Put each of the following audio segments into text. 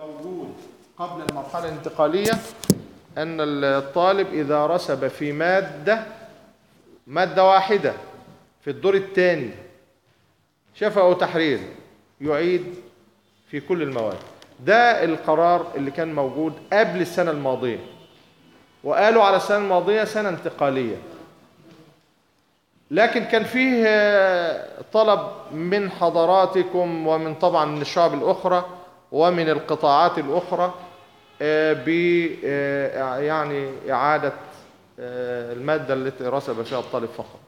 موجود قبل المرحلة الانتقالية أن الطالب إذا رسب في مادة مادة واحدة في الدور الثاني شفا أو تحرير يعيد في كل المواد ده القرار اللي كان موجود قبل السنة الماضية وقالوا على السنة الماضية سنة انتقالية لكن كان فيه آه، طلب من حضراتكم ومن طبعا من الشعب الأخرى ومن القطاعات الأخرى آه، ب آه، يعني إعادة آه، المادة التي رسب فيها الطالب فقط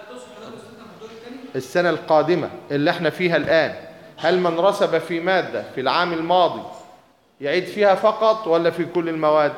السنة القادمة اللي احنا فيها الآن هل من رسب في مادة في العام الماضي يعيد فيها فقط ولا في كل المواد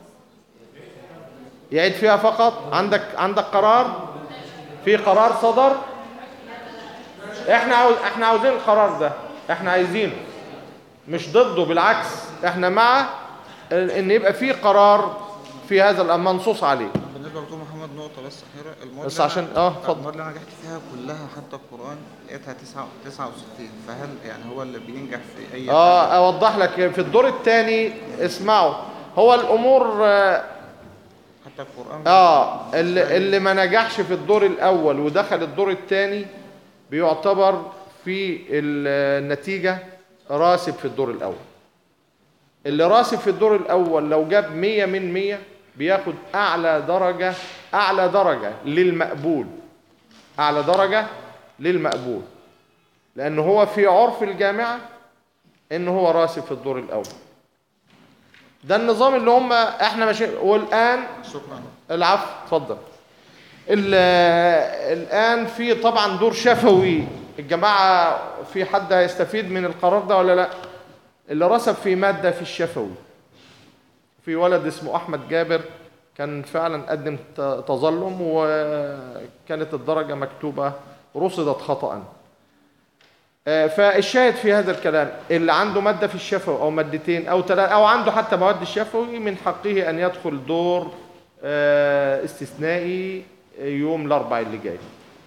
يعيد فيها فقط عندك عندك قرار في قرار صدر احنا عاوز احنا عاوزين القرار ده احنا عايزينه مش ضده بالعكس احنا مع ان يبقى في قرار في هذا الامر منصوص عليه بالنسبه لدكتور محمد نقطه بس اخيره المواد بس اللي عشان- أنا- آه، اتفضل. المواد اللي انا نجحت فيها كلها حتى القران لقيتها 9 69 فهل يعني هو اللي بينجح في اي حاجة؟ اه اوضح لك في الدور الثاني اسمعوا هو الامور آه، حتى القران اه اللي, اللي ما نجحش في الدور الاول ودخل الدور الثاني بيعتبر في ال- النتيجة راسب في الدور الاول اللي راسب في الدور الاول لو جاب 100 من 100 بياخد اعلى درجة اعلى درجة للمقبول اعلى درجة للمقبول لان هو في عرف الجامعة ان هو راسب في الدور الاول ده النظام اللي هم احنا ماشيين والان شكرا العفو اتفضل ال- الان في طبعا دور شفوي الجماعه في حد هيستفيد من القرار ده ولا لا اللي رسب في ماده في الشفوي في ولد اسمه احمد جابر كان فعلا قدم ت- تظلم وكانت الدرجه مكتوبه رصدت خطأ آه، فالشاهد في هذا الكلام اللي عنده مادة في الشفوي أو مادتين أو ثلاثة أو عنده حتى مواد الشفوي من حقه أن يدخل دور آه، استثنائي يوم الأربعاء اللي جاي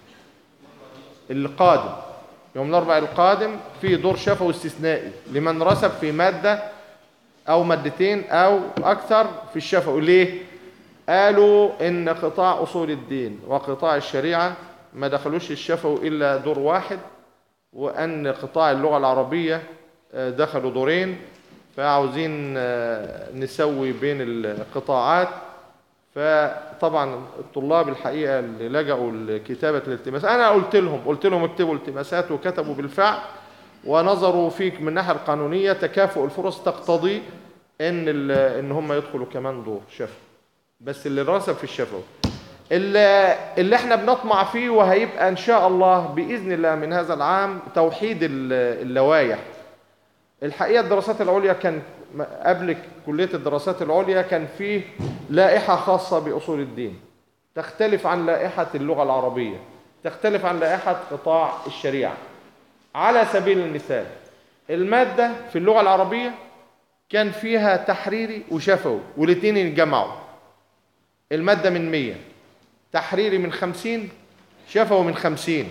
القادم يوم الأربعاء القادم في دور شفوي استثنائي لمن رسب في مادة أو مادتين أو أكثر في الشفوي ليه؟ قالوا إن قطاع أصول الدين وقطاع الشريعة ما دخلوش الشفوي إلا دور واحد وأن قطاع اللغة العربية آه، دخلوا دورين فعاوزين آه، نسوي بين القطاعات فطبعا الطلاب الحقيقة اللي لجأوا لكتابة الالتماس أنا قلت لهم قلت لهم اكتبوا التماسات وكتبوا بالفعل ونظروا فيك من الناحية القانونية تكافؤ الفرص تقتضي ان ال- ان هم يدخلوا كمان دور شفوي بس اللي راسب في الشفوي اللي, اللي احنا بنطمع فيه وهيبقى ان شاء الله باذن الله من هذا العام توحيد ال- اللوائح الحقيقه الدراسات العليا كان م- قبل كليه الدراسات العليا كان فيه لائحه خاصه باصول الدين تختلف عن لائحه اللغه العربيه تختلف عن لائحه قطاع الشريعه على سبيل المثال الماده في اللغه العربيه كان فيها تحريري وشفوي والاثنين ينجمعوا الماده من 100 تحريري من 50 شفوي من 50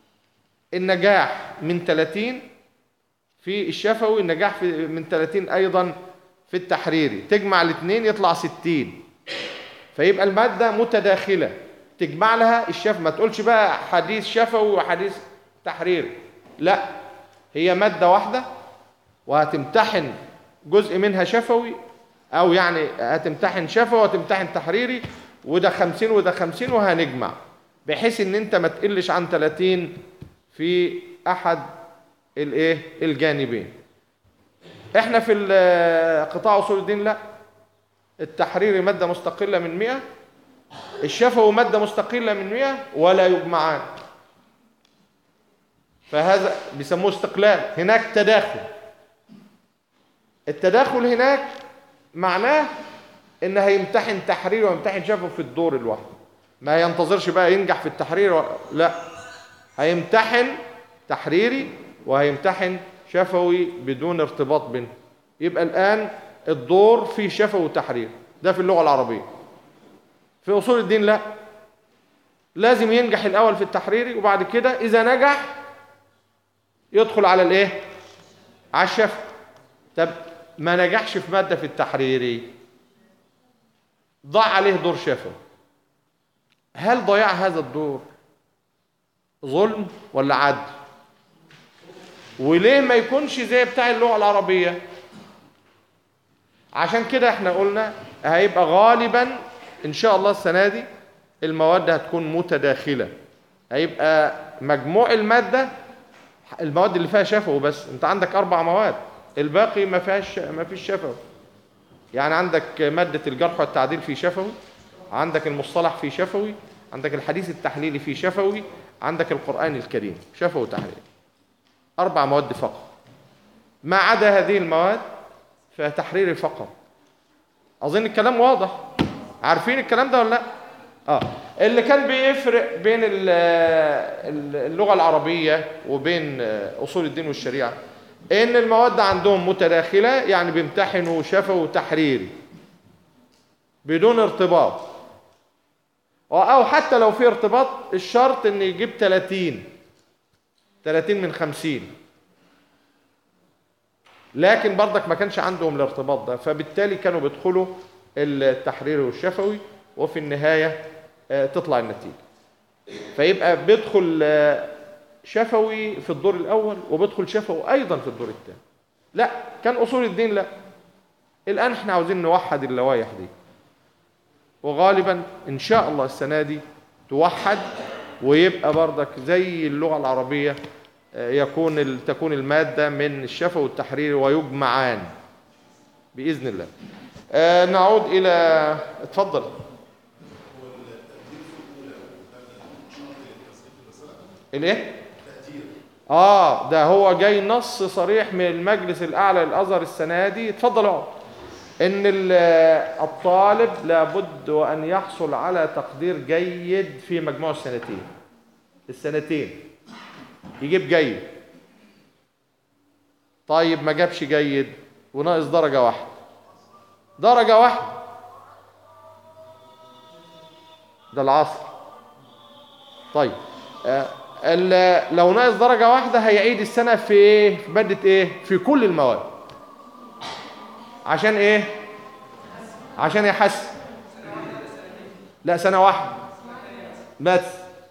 النجاح من 30 في الشفوي النجاح في من 30 ايضا في التحريري تجمع الاثنين يطلع 60 فيبقى الماده متداخله تجمع لها الشف ما تقولش بقى حديث شفوي وحديث تحريري لا هي ماده واحده وهتمتحن جزء منها شفوي او يعني هتمتحن شفوي وهتمتحن تحريري وده 50 وده 50 وهنجمع بحيث ان انت ما تقلش عن 30 في احد الايه الجانبين احنا في ال- قطاع اصول الدين لا التحريري ماده مستقله من 100 الشفوي ماده مستقله من 100 ولا يجمعان فهذا بيسموه استقلال هناك تداخل التداخل هناك معناه ان هيمتحن تحرير ويمتحن شفوي في الدور الواحد ما ينتظرش بقى ينجح في التحرير و... لا هيمتحن تحريري وهيمتحن شفوي بدون ارتباط بينهم يبقى الان الدور فيه شفوي وتحرير ده في اللغه العربيه في اصول الدين لا لازم ينجح الاول في التحريري وبعد كده اذا نجح يدخل على الايه على الشفوي طب ما نجحش في مادة في التحريري ضاع عليه دور شفوي هل ضياع هذا الدور ظلم ولا عدل وليه ما يكونش زي بتاع اللغة العربية عشان كده احنا قلنا هيبقى غالبا ان شاء الله السنة دي المواد هتكون متداخلة هيبقى مجموع المادة المواد اللي فيها شفوي بس انت عندك اربع مواد الباقي ما فيهاش ما فيش شفوي يعني عندك مادة الجرح والتعديل في شفوي عندك المصطلح في شفوي عندك الحديث التحليلي في شفوي عندك القرآن الكريم شفوي وتحليل أربع مواد فقط ما عدا هذه المواد فتحريري فقط أظن الكلام واضح عارفين الكلام ده ولا لا؟ اه اللي كان بيفرق بين ال- ال- اللغة العربية وبين أصول الدين والشريعة إن المواد عندهم متداخلة يعني بيمتحنوا شفوي وتحريري بدون ارتباط أو حتى لو في ارتباط الشرط إن يجيب 30 30 من 50 لكن برضك ما كانش عندهم الارتباط ده فبالتالي كانوا بيدخلوا التحريري والشفوي وفي النهاية آه، تطلع النتيجة فيبقى بيدخل آه، شفوي في الدور الأول وبيدخل شفوي أيضا في الدور الثاني لا كان أصول الدين لا الآن احنا عاوزين نوحد اللوائح دي وغالبا إن شاء الله السنة دي توحد ويبقى برضك زي اللغة العربية آه، يكون ال- تكون المادة من الشفوي والتحرير ويجمعان بإذن الله آه، نعود إلى اتفضل الايه اه ده هو جاي نص صريح من المجلس الاعلى للازهر السنه دي اتفضل اقعد ان ال- الطالب لابد وان يحصل على تقدير جيد في مجموع السنتين السنتين يجيب جيد طيب ما جابش جيد وناقص درجه واحده درجه واحده ده العصر طيب آه، ال- لو ناقص درجة واحدة هيعيد السنة في ايه؟ في مادة ايه؟ في كل المواد. عشان ايه؟ عشان يحسن. لا سنة واحدة. بس.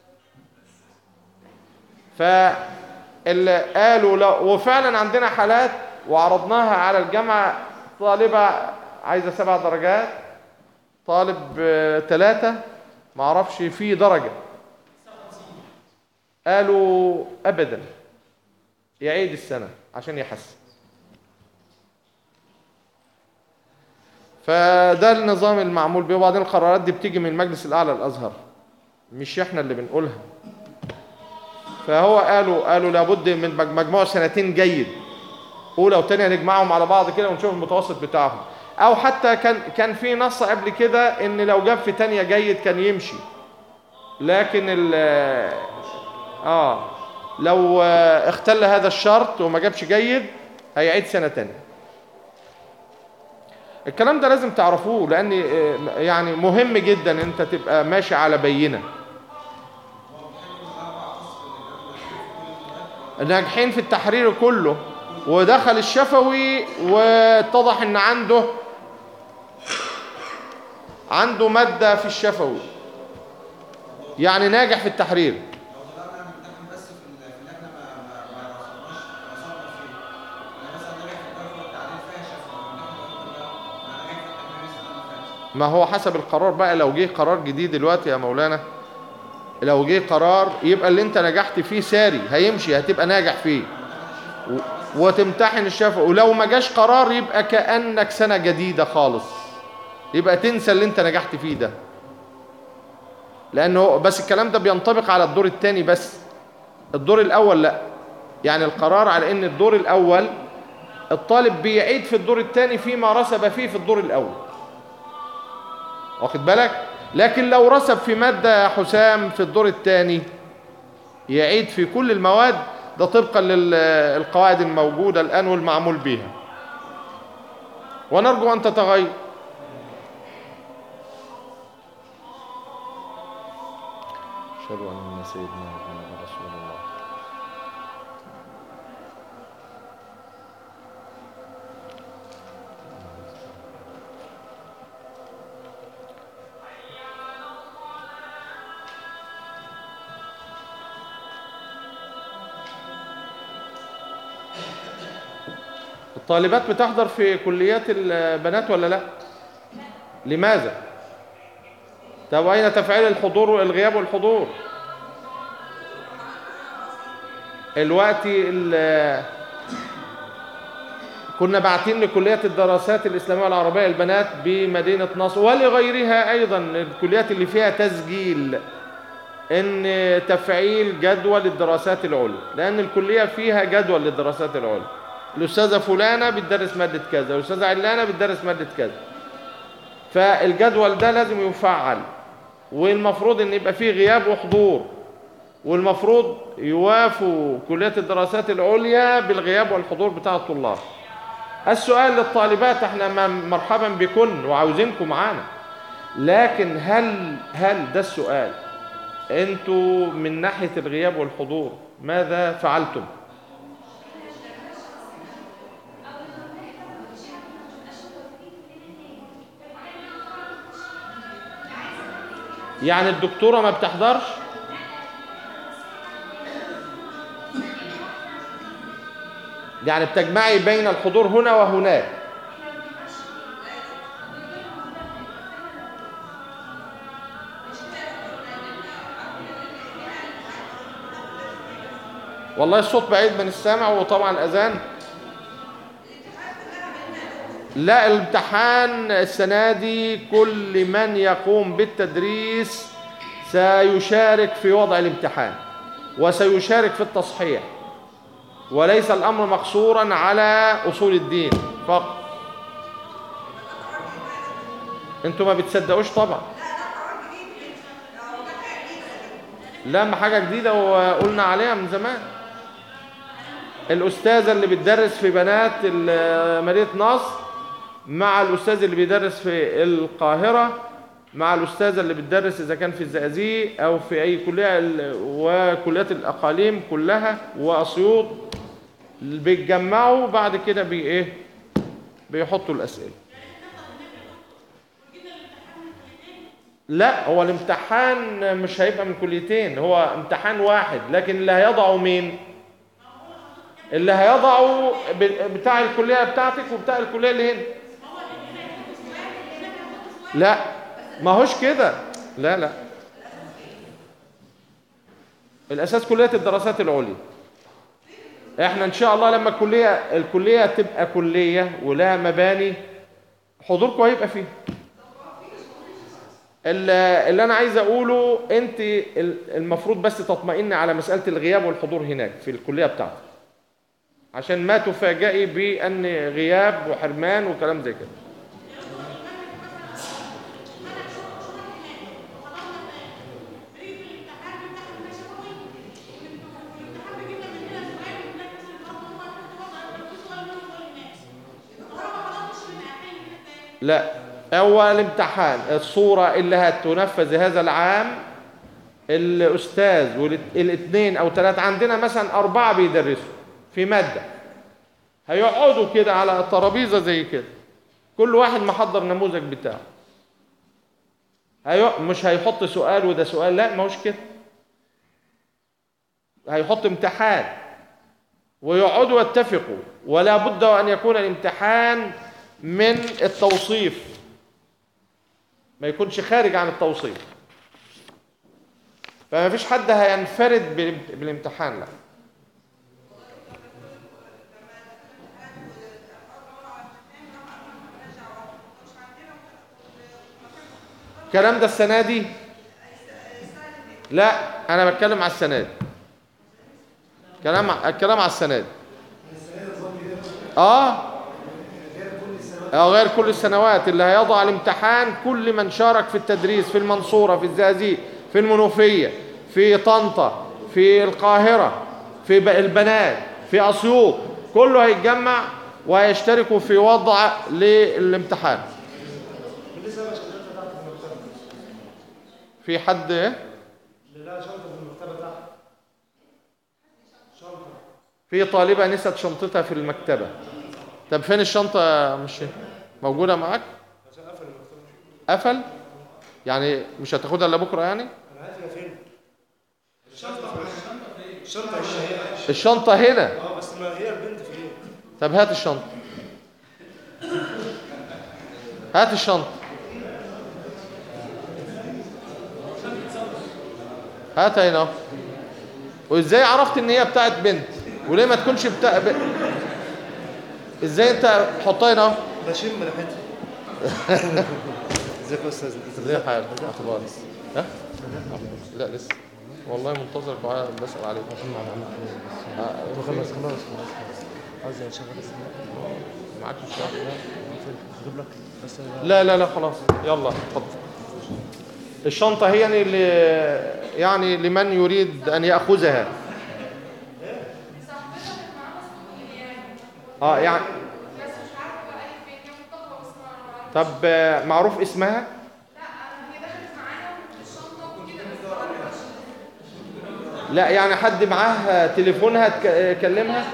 ف اللي قالوا لا وفعلا عندنا حالات وعرضناها على الجامعة طالبة عايزة سبع درجات طالب ثلاثة معرفش فيه درجة قالوا ابدا يعيد السنه عشان يحسن فده النظام المعمول به وبعدين القرارات دي بتيجي من المجلس الاعلى للازهر مش احنا اللي بنقولها فهو قالوا قالوا لابد من مج- مجموع سنتين جيد اولى وثانيه نجمعهم على بعض كده ونشوف المتوسط بتاعهم او حتى كان كان في نص قبل كده ان لو جاب في ثانيه جيد كان يمشي لكن ال اه لو آه، اختل هذا الشرط وما جابش جيد هيعيد سنة تانية الكلام ده لازم تعرفوه لان آه، يعني مهم جدا انت تبقى ماشي على بينة ناجحين في التحرير كله ودخل الشفوي واتضح ان عنده عنده مادة في الشفوي يعني ناجح في التحرير ما هو حسب القرار بقى لو جه قرار جديد دلوقتي يا مولانا لو جه قرار يبقى اللي انت نجحت فيه ساري هيمشي هتبقى ناجح فيه و- وتمتحن الشفوي ولو ما جاش قرار يبقى كأنك سنة جديدة خالص يبقى تنسى اللي انت نجحت فيه ده لانه بس الكلام ده بينطبق على الدور الثاني بس الدور الاول لا يعني القرار على ان الدور الاول الطالب بيعيد في الدور الثاني فيما رسب فيه في الدور الاول واخد بالك لكن لو رسب في مادة يا حسام في الدور الثاني يعيد في كل المواد ده طبقا للقواعد الموجودة الآن والمعمول بها ونرجو أن تتغير أشهد أن سيدنا محمد رسول الله الطالبات بتحضر في كليات البنات ولا لا لماذا طب اين تفعيل الحضور والغياب والحضور الوقت ال- كنا باعتين لكلية الدراسات الإسلامية والعربية البنات بمدينة نصر ولغيرها أيضا الكليات اللي فيها تسجيل ان تفعيل جدول الدراسات العليا لان الكليه فيها جدول للدراسات العليا الاستاذه فلانه بتدرس ماده كذا الاستاذه علانه بتدرس ماده كذا فالجدول ده لازم يفعل والمفروض ان يبقى فيه غياب وحضور والمفروض يوافوا كليه الدراسات العليا بالغياب والحضور بتاع الطلاب السؤال للطالبات احنا م- مرحبا بكن وعاوزينكم معانا لكن هل هل ده السؤال انتوا من ناحية الغياب والحضور ماذا فعلتم يعني الدكتورة ما بتحضرش يعني بتجمعي بين الحضور هنا وهناك والله الصوت بعيد من السمع وطبعا الاذان لا الامتحان السنه دي كل من يقوم بالتدريس سيشارك في وضع الامتحان وسيشارك في التصحيح وليس الامر مقصورا على اصول الدين فقط انتوا ما بتصدقوش طبعا لا ما حاجه جديده وقلنا عليها من زمان الأستاذة اللي بتدرس في بنات ال- مدينة نصر مع الأستاذ اللي بيدرس في القاهرة مع الأستاذة اللي بتدرس إذا كان في الزقازيق أو في أي كلية ال- وكليات الأقاليم كلها وأسيوط بيتجمعوا بعد كده بي إيه بيحطوا الأسئلة لا هو الامتحان مش هيبقى من كليتين هو امتحان واحد لكن اللي هيضعه مين؟ اللي هيضعه ب- بتاع الكلية بتاعتك وبتاع الكلية اللي هنا لا ما هوش كده لا لا الأساس كلية الدراسات العليا احنا ان شاء الله لما الكلية الكلية تبقى كلية ولها مباني حضوركم هيبقى فيه اللي اللي انا عايز اقوله انت ال- المفروض بس تطمئني على مسألة الغياب والحضور هناك في الكلية بتاعتك عشان ما تفاجئي بان غياب وحرمان وكلام زي كده لا اول امتحان الصورة اللي هتنفذ هذا العام الاستاذ والاثنين او ثلاثة عندنا مثلا اربعة بيدرسوا في مادة هيقعدوا كده على ترابيزة زي كده كل واحد محضر نموذج بتاعه هي... مش هيحط سؤال وده سؤال لا ما هوش كده هيحط امتحان ويقعدوا يتفقوا ولا بد ان يكون الامتحان من التوصيف ما يكونش خارج عن التوصيف فما فيش حد هينفرد بالامت- بالامتحان لا الكلام ده السنة دي لا أنا بتكلم على السنة دي كلام الكلام على السنة دي اه اه غير كل السنوات اللي هيضع الامتحان كل من شارك في التدريس في المنصورة في الزقازيق في المنوفية في طنطا في القاهرة في ب- البنات في أسيوط كله هيتجمع وهيشتركوا في وضع للامتحان بالنسبه للشنطه بتاعتك في المكتبه في حد ايه اللي لها شنطه في المكتبه بتاعتك شنطه في طالبة نسيت شنطتها في المكتبة طب فين الشنطة مش موجودة معاك عشان قفل المكتبه قفل يعني مش هتاخدها الا بكرة يعني انا عارف هي فين الشنطه الشنطه هنا هي الشنطة هنا اه بس ما هي البنت فين طب هات الشنطة هات الشنطة هات هنا اهو. وازاي عرفت ان هي بتاعت بنت وليه ما تكونش بتاع ب... ازاي انت تحطها هنا اهو؟ بشم ريحتها ازيك يا استاذ ازاي حالك اخبارك ها لا لسه والله منتظرك وعلى بسأل عليك آه، خلاص خلاص خلاص عايز اشغل معاك الشهر اجيب لك بس لا لا لا خلاص يلا اتفضل الشنطة هي يعني ل... يعني لمن يريد أن يأخذها اه يعني طب آه، معروف اسمها لا يعني حد معاه تليفونها تك- كلمها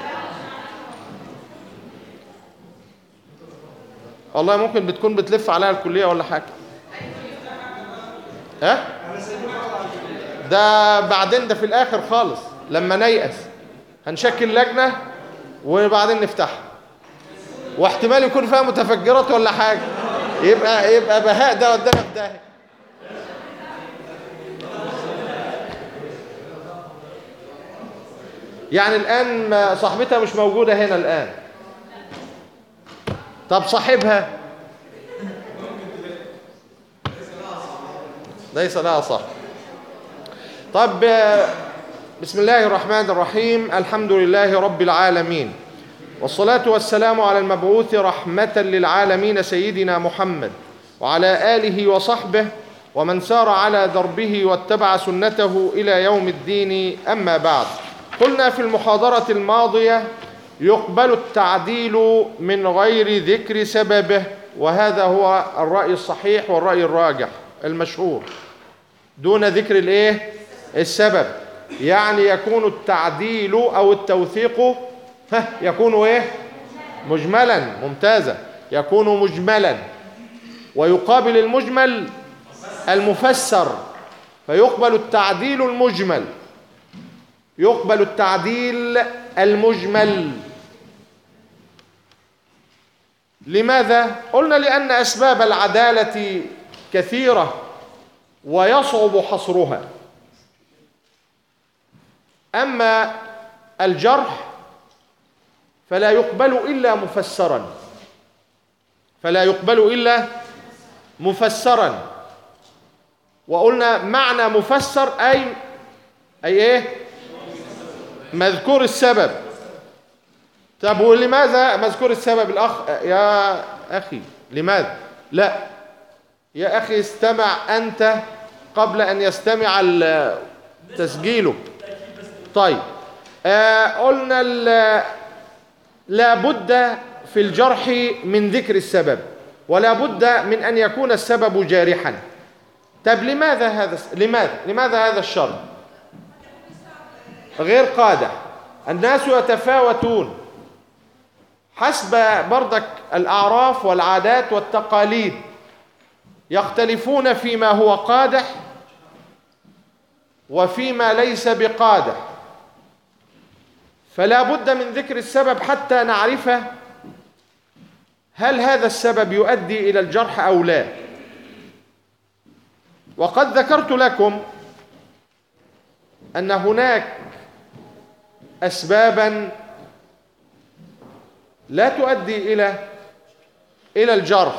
والله ممكن بتكون بتلف عليها الكلية ولا حاجة ها ده بعدين ده في الآخر خالص لما نيأس هنشكل لجنة وبعدين نفتحها واحتمال يكون فيها متفجرات ولا حاجة يبقى يبقى بهاء ده ودانا في داهية يعني الآن ما- صاحبتها مش موجودة هنا الآن طب صاحبها ليس لها صاحب طب آه، بسم الله الرحمن الرحيم الحمد لله رب العالمين والصلاة والسلام على المبعوث رحمة للعالمين سيدنا محمد وعلى آله وصحبه ومن سار على دربه واتبع سنته إلى يوم الدين أما بعد قلنا في المحاضرة الماضية يقبل التعديل من غير ذكر سببه وهذا هو الرأي الصحيح والرأي الراجح المشهور دون ذكر الايه السبب يعني يكون التعديل او التوثيق ها يكون ايه مجملا ممتازة يكون مجملا ويقابل المجمل المفسر فيقبل التعديل المجمل يقبل التعديل المجمل لماذا قلنا لان اسباب العداله كثيره ويصعب حصرها اما الجرح فلا يقبل الا مفسرا فلا يقبل الا مفسرا وقلنا معنى مفسر اي اي ايه مذكور السبب طب ولماذا مذكور السبب الاخ يا اخي لماذا لا يا أخي استمع أنت قبل أن يستمع ال- تسجيلك طيب آه قلنا ال- لا بد في الجرح من ذكر السبب ولا بد من أن يكون السبب جارحا طب لماذا هذا الس- لماذا لماذا هذا الشر غير قادح الناس يتفاوتون حسب بردك الأعراف والعادات والتقاليد يختلفون فيما هو قادح وفيما ليس بقادح فلا بد من ذكر السبب حتى نعرف هل هذا السبب يؤدي إلى الجرح أو لا وقد ذكرت لكم أن هناك أسبابا لا تؤدي إلى إلى الجرح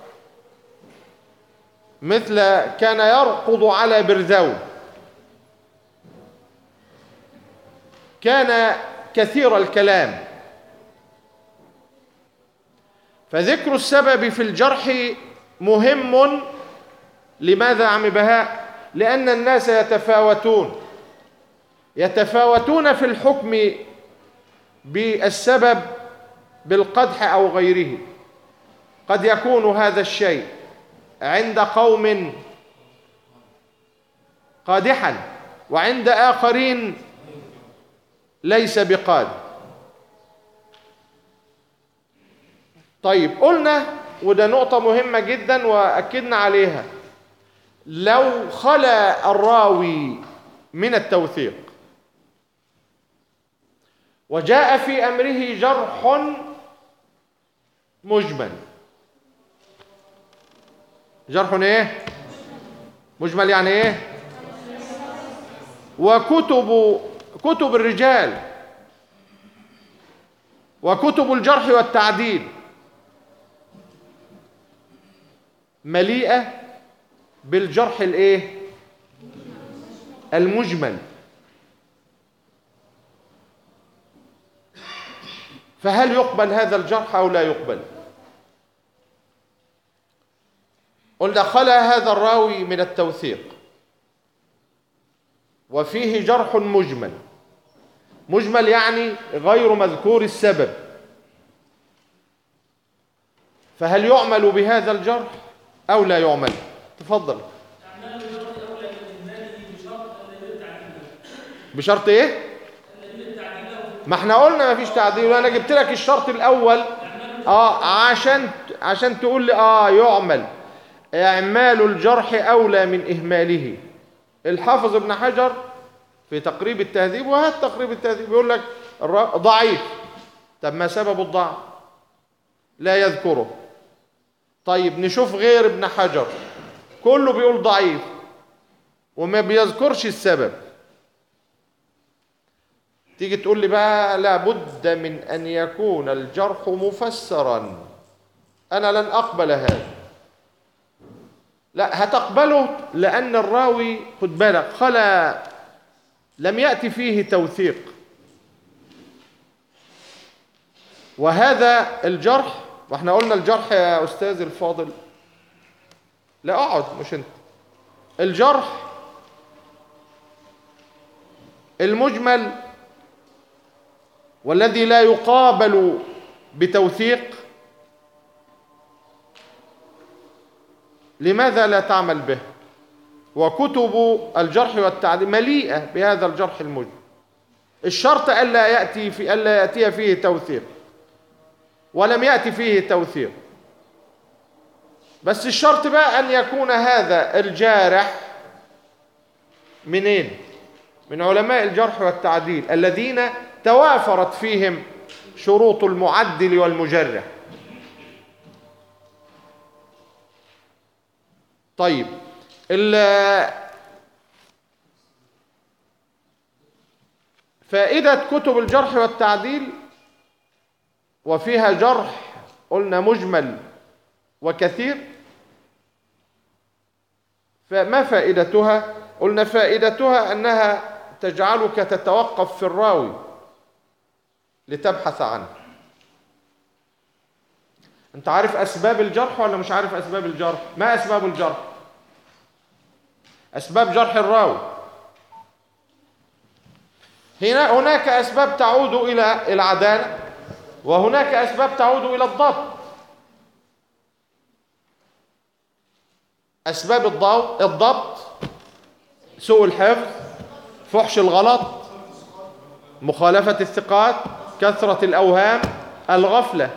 مثل كان يرقض على برذو كان كثير الكلام فذكر السبب في الجرح مهم لماذا عم بهاء لأن الناس يتفاوتون يتفاوتون في الحكم بالسبب بالقدح أو غيره قد يكون هذا الشيء عند قوم قادحا وعند آخرين ليس بقادح طيب قلنا وده نقطة مهمة جدا وأكدنا عليها لو خلا الراوي من التوثيق وجاء في أمره جرح مجمل جرح ايه مجمل يعني ايه وكتب كتب الرجال وكتب الجرح والتعديل مليئة بالجرح الايه المجمل فهل يقبل هذا الجرح او لا يقبل قلنا خلا هذا الراوي من التوثيق وفيه جرح مجمل مجمل يعني غير مذكور السبب فهل يعمل بهذا الجرح او لا يعمل تفضل بشرط ايه ما احنا قلنا ما فيش تعديل وانا جبت لك الشرط الاول اه عشان عشان تقول لي اه يعمل اعمال الجرح اولى من اهماله الحافظ ابن حجر في تقريب التهذيب وهات تقريب التهذيب يقول لك الر- ضعيف طب ما سبب الضعف لا يذكره طيب نشوف غير ابن حجر كله بيقول ضعيف وما بيذكرش السبب تيجي تقول لي بقى لابد من أن يكون الجرح مفسرا أنا لن أقبل هذا لا هتقبله لأن الراوي خد بالك خلا لم يأتي فيه توثيق وهذا الجرح واحنا قلنا الجرح يا أستاذ الفاضل لا اقعد مش انت الجرح المجمل والذي لا يقابل بتوثيق لماذا لا تعمل به وكتب الجرح والتعديل مليئة بهذا الجرح المجمل الشرط ألا يأتي في ألا يأتي فيه توثيق ولم يأتي فيه توثيق بس الشرط بقى أن يكون هذا الجارح منين؟ من علماء الجرح والتعديل الذين توافرت فيهم شروط المعدل والمجرح طيب ال- فائدة كتب الجرح والتعديل وفيها جرح قلنا مجمل وكثير فما فائدتها قلنا فائدتها أنها تجعلك تتوقف في الراوي لتبحث عنه انت عارف اسباب الجرح ولا مش عارف اسباب الجرح ما اسباب الجرح اسباب جرح الراوي هنا هناك اسباب تعود الى العداله وهناك اسباب تعود الى الضبط اسباب الضبط الضبط سوء الحفظ فحش الغلط مخالفه الثقات كثره الاوهام الغفله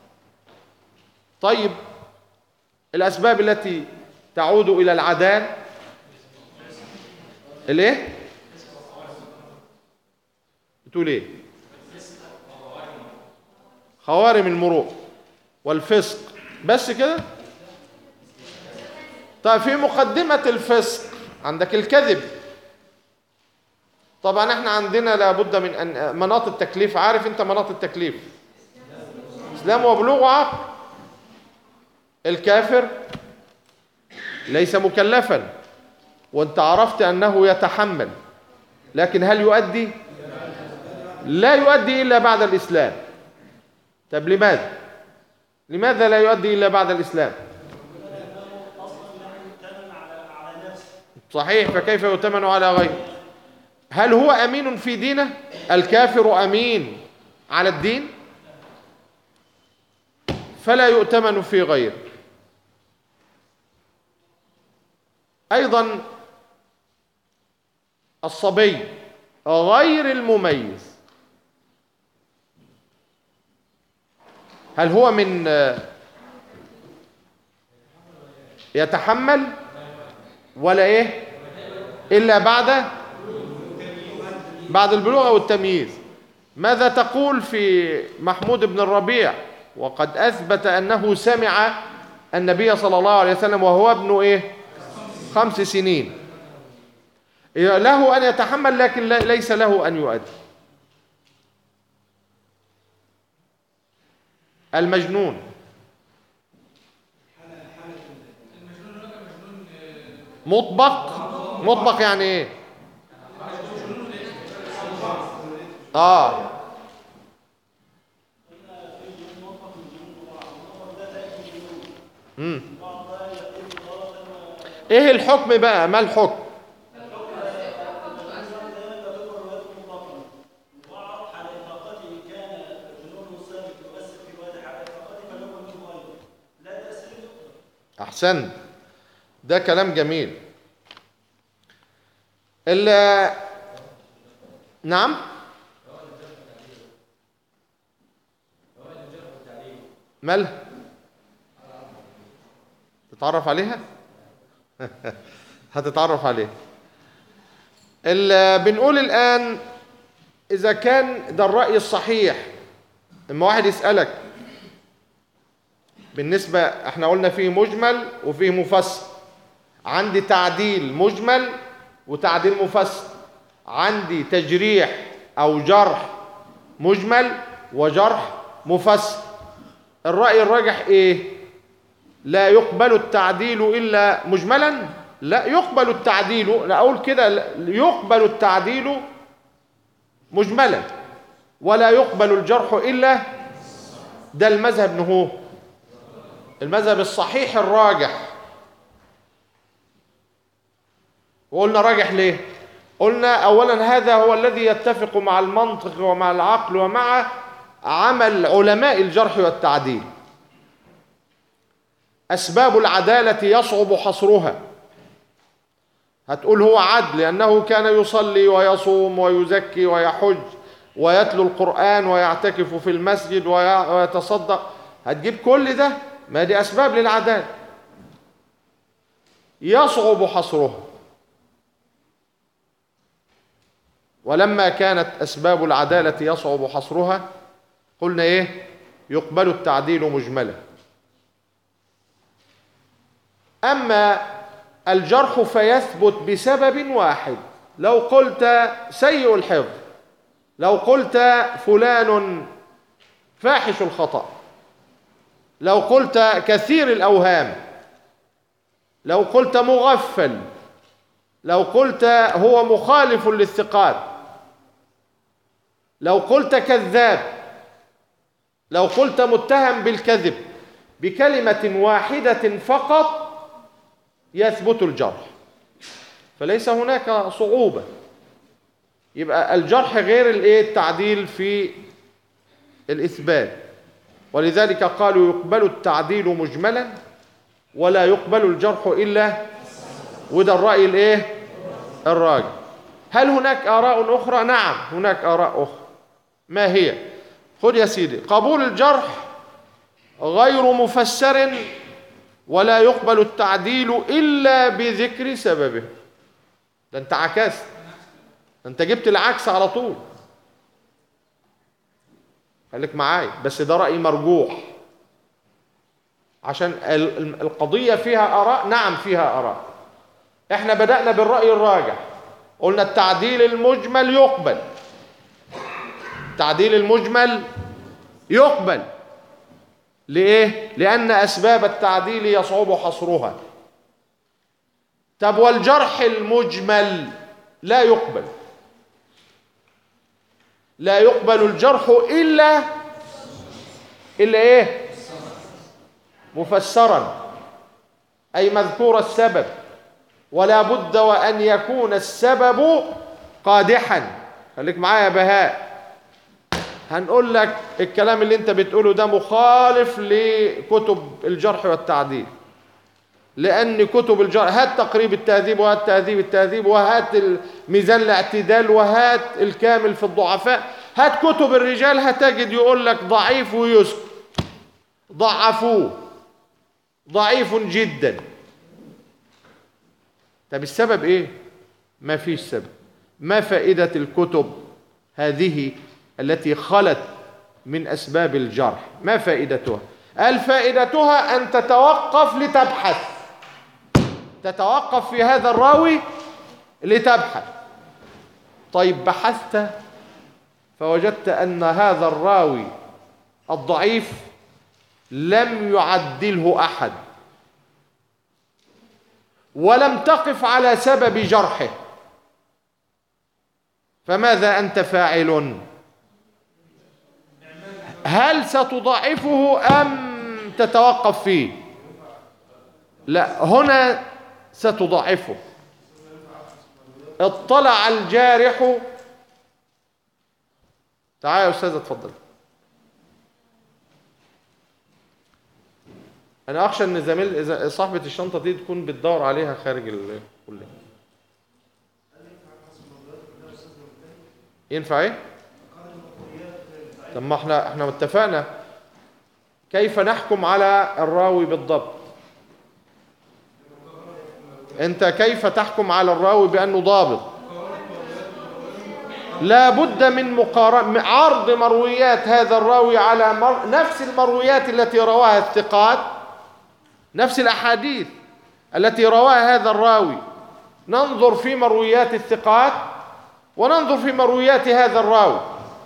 طيب الأسباب التي تعود إلى العدال الايه بتقول ايه خوارم المروء والفسق بس كده طيب في مقدمة الفسق عندك الكذب طبعا احنا عندنا لابد من أن مناط التكليف عارف انت مناط التكليف اسلام وبلوغ وعقل الكافر ليس مكلفا وانت عرفت انه يتحمل لكن هل يؤدي لا يؤدي الا بعد الاسلام طب لماذا لماذا لا يؤدي الا بعد الاسلام صحيح فكيف يؤتمن على غيره هل هو امين في دينه الكافر امين على الدين فلا يؤتمن في غيره ايضا الصبي غير المميز هل هو من يتحمل ولا ايه الا بعد بعد البلوغ او التمييز ماذا تقول في محمود بن الربيع وقد اثبت انه سمع النبي صلى الله عليه وسلم وهو ابن ايه خمس سنين له ان يتحمل لكن لا- ليس له ان يؤدي المجنون مطبق مطبق يعني ايه اه امم ايه الحكم بقى ما الحكم احسن ده كلام جميل ال نعم مالها تتعرف عليها هتتعرف عليها ال- بنقول الآن إذا كان ده الرأي الصحيح لما واحد يسألك بالنسبة احنا قلنا فيه مجمل وفيه مفسر عندي تعديل مجمل وتعديل مفسر عندي تجريح أو جرح مجمل وجرح مفسر الرأي الراجح ايه لا يقبل التعديل إلا مجملا لا يقبل التعديل لا أقول كده لا، يقبل التعديل مجملا ولا يقبل الجرح إلا ده المذهب نهو المذهب الصحيح الراجح وقلنا راجح ليه قلنا أولا هذا هو الذي يتفق مع المنطق ومع العقل ومع عمل علماء الجرح والتعديل أسباب العدالة يصعب حصرها هتقول هو عدل لأنه كان يصلي ويصوم ويزكي ويحج ويتلو القرآن ويعتكف في المسجد وي- ويتصدق هتجيب كل ده ما دي أسباب للعدالة يصعب حصرها ولما كانت أسباب العدالة يصعب حصرها قلنا إيه يقبل التعديل مجملا أما الجرح فيثبت بسبب واحد لو قلت سيء الحفظ لو قلت فلان فاحش الخطأ لو قلت كثير الأوهام لو قلت مغفل لو قلت هو مخالف للثقات لو قلت كذاب لو قلت متهم بالكذب بكلمة واحدة فقط يثبت الجرح فليس هناك صعوبة يبقى الجرح غير الايه التعديل في الإثبات ولذلك قالوا يقبل التعديل مجملا ولا يقبل الجرح إلا وده الرأي الايه الراجع هل هناك آراء أخرى نعم هناك آراء أخرى ما هي خذ يا سيدي قبول الجرح غير مفسر ولا يقبل التعديل إلا بذكر سببه ده انت عكست ده انت جبت العكس على طول خليك معايا بس ده رأي مرجوح عشان ال- ال- القضية فيها آراء نعم فيها آراء احنا بدأنا بالرأي الراجح قلنا التعديل المجمل يقبل التعديل المجمل يقبل لإيه؟ لأن أسباب التعديل يصعب حصرها طب والجرح المجمل لا يقبل لا يقبل الجرح إلا إلا إيه؟ مفسرا أي مذكور السبب ولا بد وأن يكون السبب قادحا خليك معايا يا بهاء هنقول لك الكلام اللي انت بتقوله ده مخالف لكتب الجرح والتعديل لأن كتب الجرح هات تقريب التهذيب وهات تهذيب التهذيب وهات ميزان الاعتدال وهات الكامل في الضعفاء هات كتب الرجال هتجد يقول لك ضعيف ويسكت ضعفوه ضعيف جدا طب السبب ايه ما فيش سبب ما فائدة الكتب هذه التي خلت من أسباب الجرح ما فائدتها قال فائدتها أن تتوقف لتبحث تتوقف في هذا الراوي لتبحث طيب بحثت فوجدت أن هذا الراوي الضعيف لم يعدله أحد ولم تقف على سبب جرحه فماذا أنت فاعل هل ستضعفه أم تتوقف فيه لا هنا ستضعفه اطلع الجارح تعال يا أستاذ اتفضل أنا أخشى إن زميل إذا صاحبة الشنطة دي تكون بتدور عليها خارج الكلية ينفع إيه؟ طب ما احنا احنا اتفقنا كيف نحكم على الراوي بالضبط انت كيف تحكم على الراوي بانه ضابط لا بد من مقارنة عرض مرويات هذا الراوي على مر... نفس المرويات التي رواها الثقات نفس الأحاديث التي رواها هذا الراوي ننظر في مرويات الثقات وننظر في مرويات هذا الراوي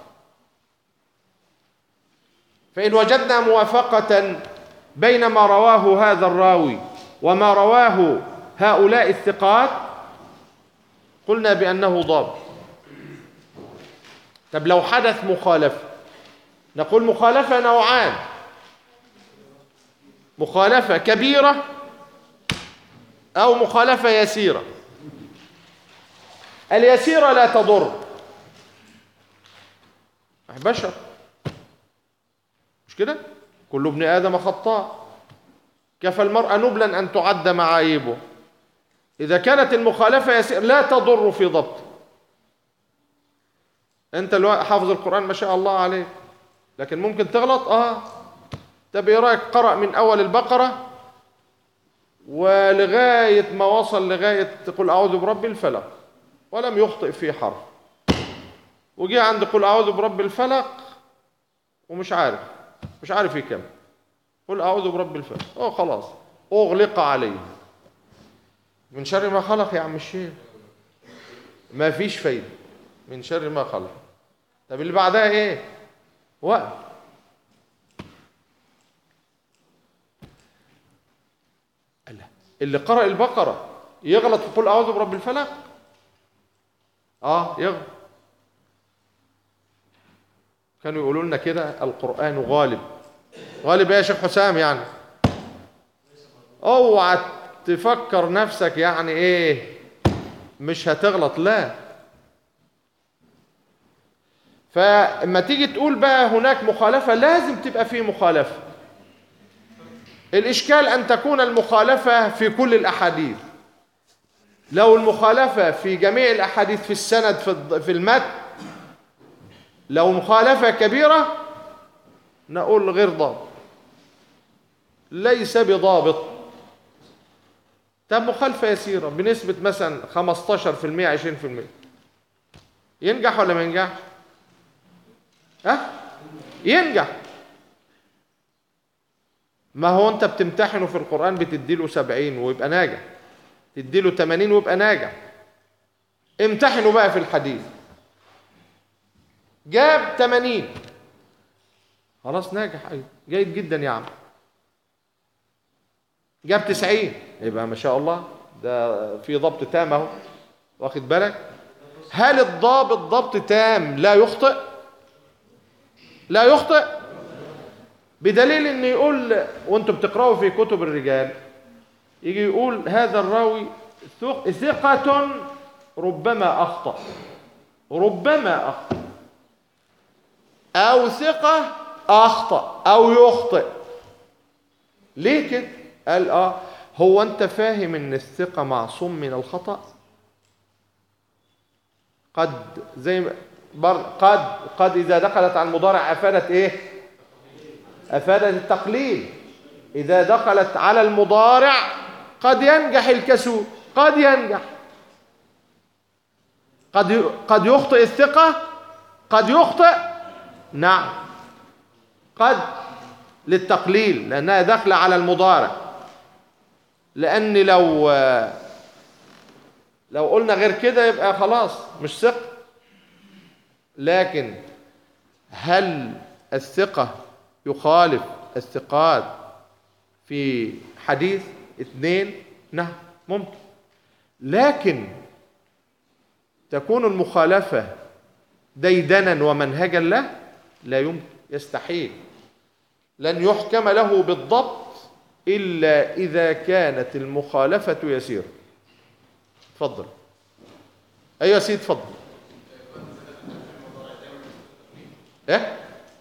فإن وجدنا موافقة بين ما رواه هذا الراوي وما رواه هؤلاء الثقات قلنا بأنه ضابط طب لو حدث مخالفة نقول مخالفة نوعان مخالفة كبيرة أو مخالفة يسيرة اليسيرة لا تضر بشر مش كده كل ابن آدم خطاء كفى المرأة نبلا أن تعد معايبه إذا كانت المخالفة يسير لا تضر في ضبط أنت الو- حافظ القرآن ما شاء الله عليك لكن ممكن تغلط آه طب إيه رأيك قرأ من أول البقرة ولغاية ما وصل لغاية قل أعوذ برب الفلق ولم يخطئ في حرف وجي عند قل أعوذ برب الفلق ومش عارف مش عارف يكمل قل أعوذ برب الفلق أو خلاص أغلق عليه من شر ما خلق يا عم الشيخ ما فيش فايدة من شر ما خلق طب اللي بعدها ايه وقف الله. اللي قرأ البقرة يغلط في قل أعوذ برب الفلق اه يغلط كانوا يقولوا لنا كده القرآن غالب غالب ايه يا شيخ حسام يعني اوعى تفكر نفسك يعني ايه مش هتغلط لا فاما تيجي تقول بقى هناك مخالفة لازم تبقى فيه مخالفة الإشكال أن تكون المخالفة في كل الأحاديث لو المخالفة في جميع الأحاديث في السند في الض- في المتن لو مخالفة كبيرة نقول غير ضابط ليس بضابط طب مخالفة يسيرة بنسبة مثلا 15% 20% ينجح ولا ما ينجحش؟ ها؟ ينجح ما هو انت بتمتحنه في القرآن بتديله 70 ويبقى ناجح تديله 80 ويبقى ناجح امتحنه بقى في الحديث جاب 80 خلاص ناجح ايوه جيد جدا يا عم جاب 90 يبقى ما شاء الله ده في ضبط تام اهو واخد بالك هل الضابط ضبط تام لا يخطئ لا يخطئ بدليل ان يقول وانتم بتقراوا في كتب الرجال يجي يقول هذا الراوي ثق- ثقة ربما أخطأ ربما أخطأ أو ثقة أخطأ أو يخطئ ليه كده؟ قال آه هو أنت فاهم إن الثقة معصوم من الخطأ؟ قد زي ما بر قد قد إذا دخلت على المضارع أفادت إيه؟ أفادت التقليل إذا دخلت على المضارع قد ينجح الكسول قد ينجح قد ي- قد يخطئ الثقة قد يخطئ نعم قد للتقليل لأنها داخلة على المضارع لأن لو لو قلنا غير كده يبقى خلاص مش ثقة لكن هل الثقة يخالف الثقات في حديث اثنين نعم ممكن لكن تكون المخالفة ديدنا ومنهجا له لا يمكن يستحيل لن يحكم له بالضبط إلا إذا كانت المخالفة يسيرة تفضل أيوة يا سيد تفضل إيه؟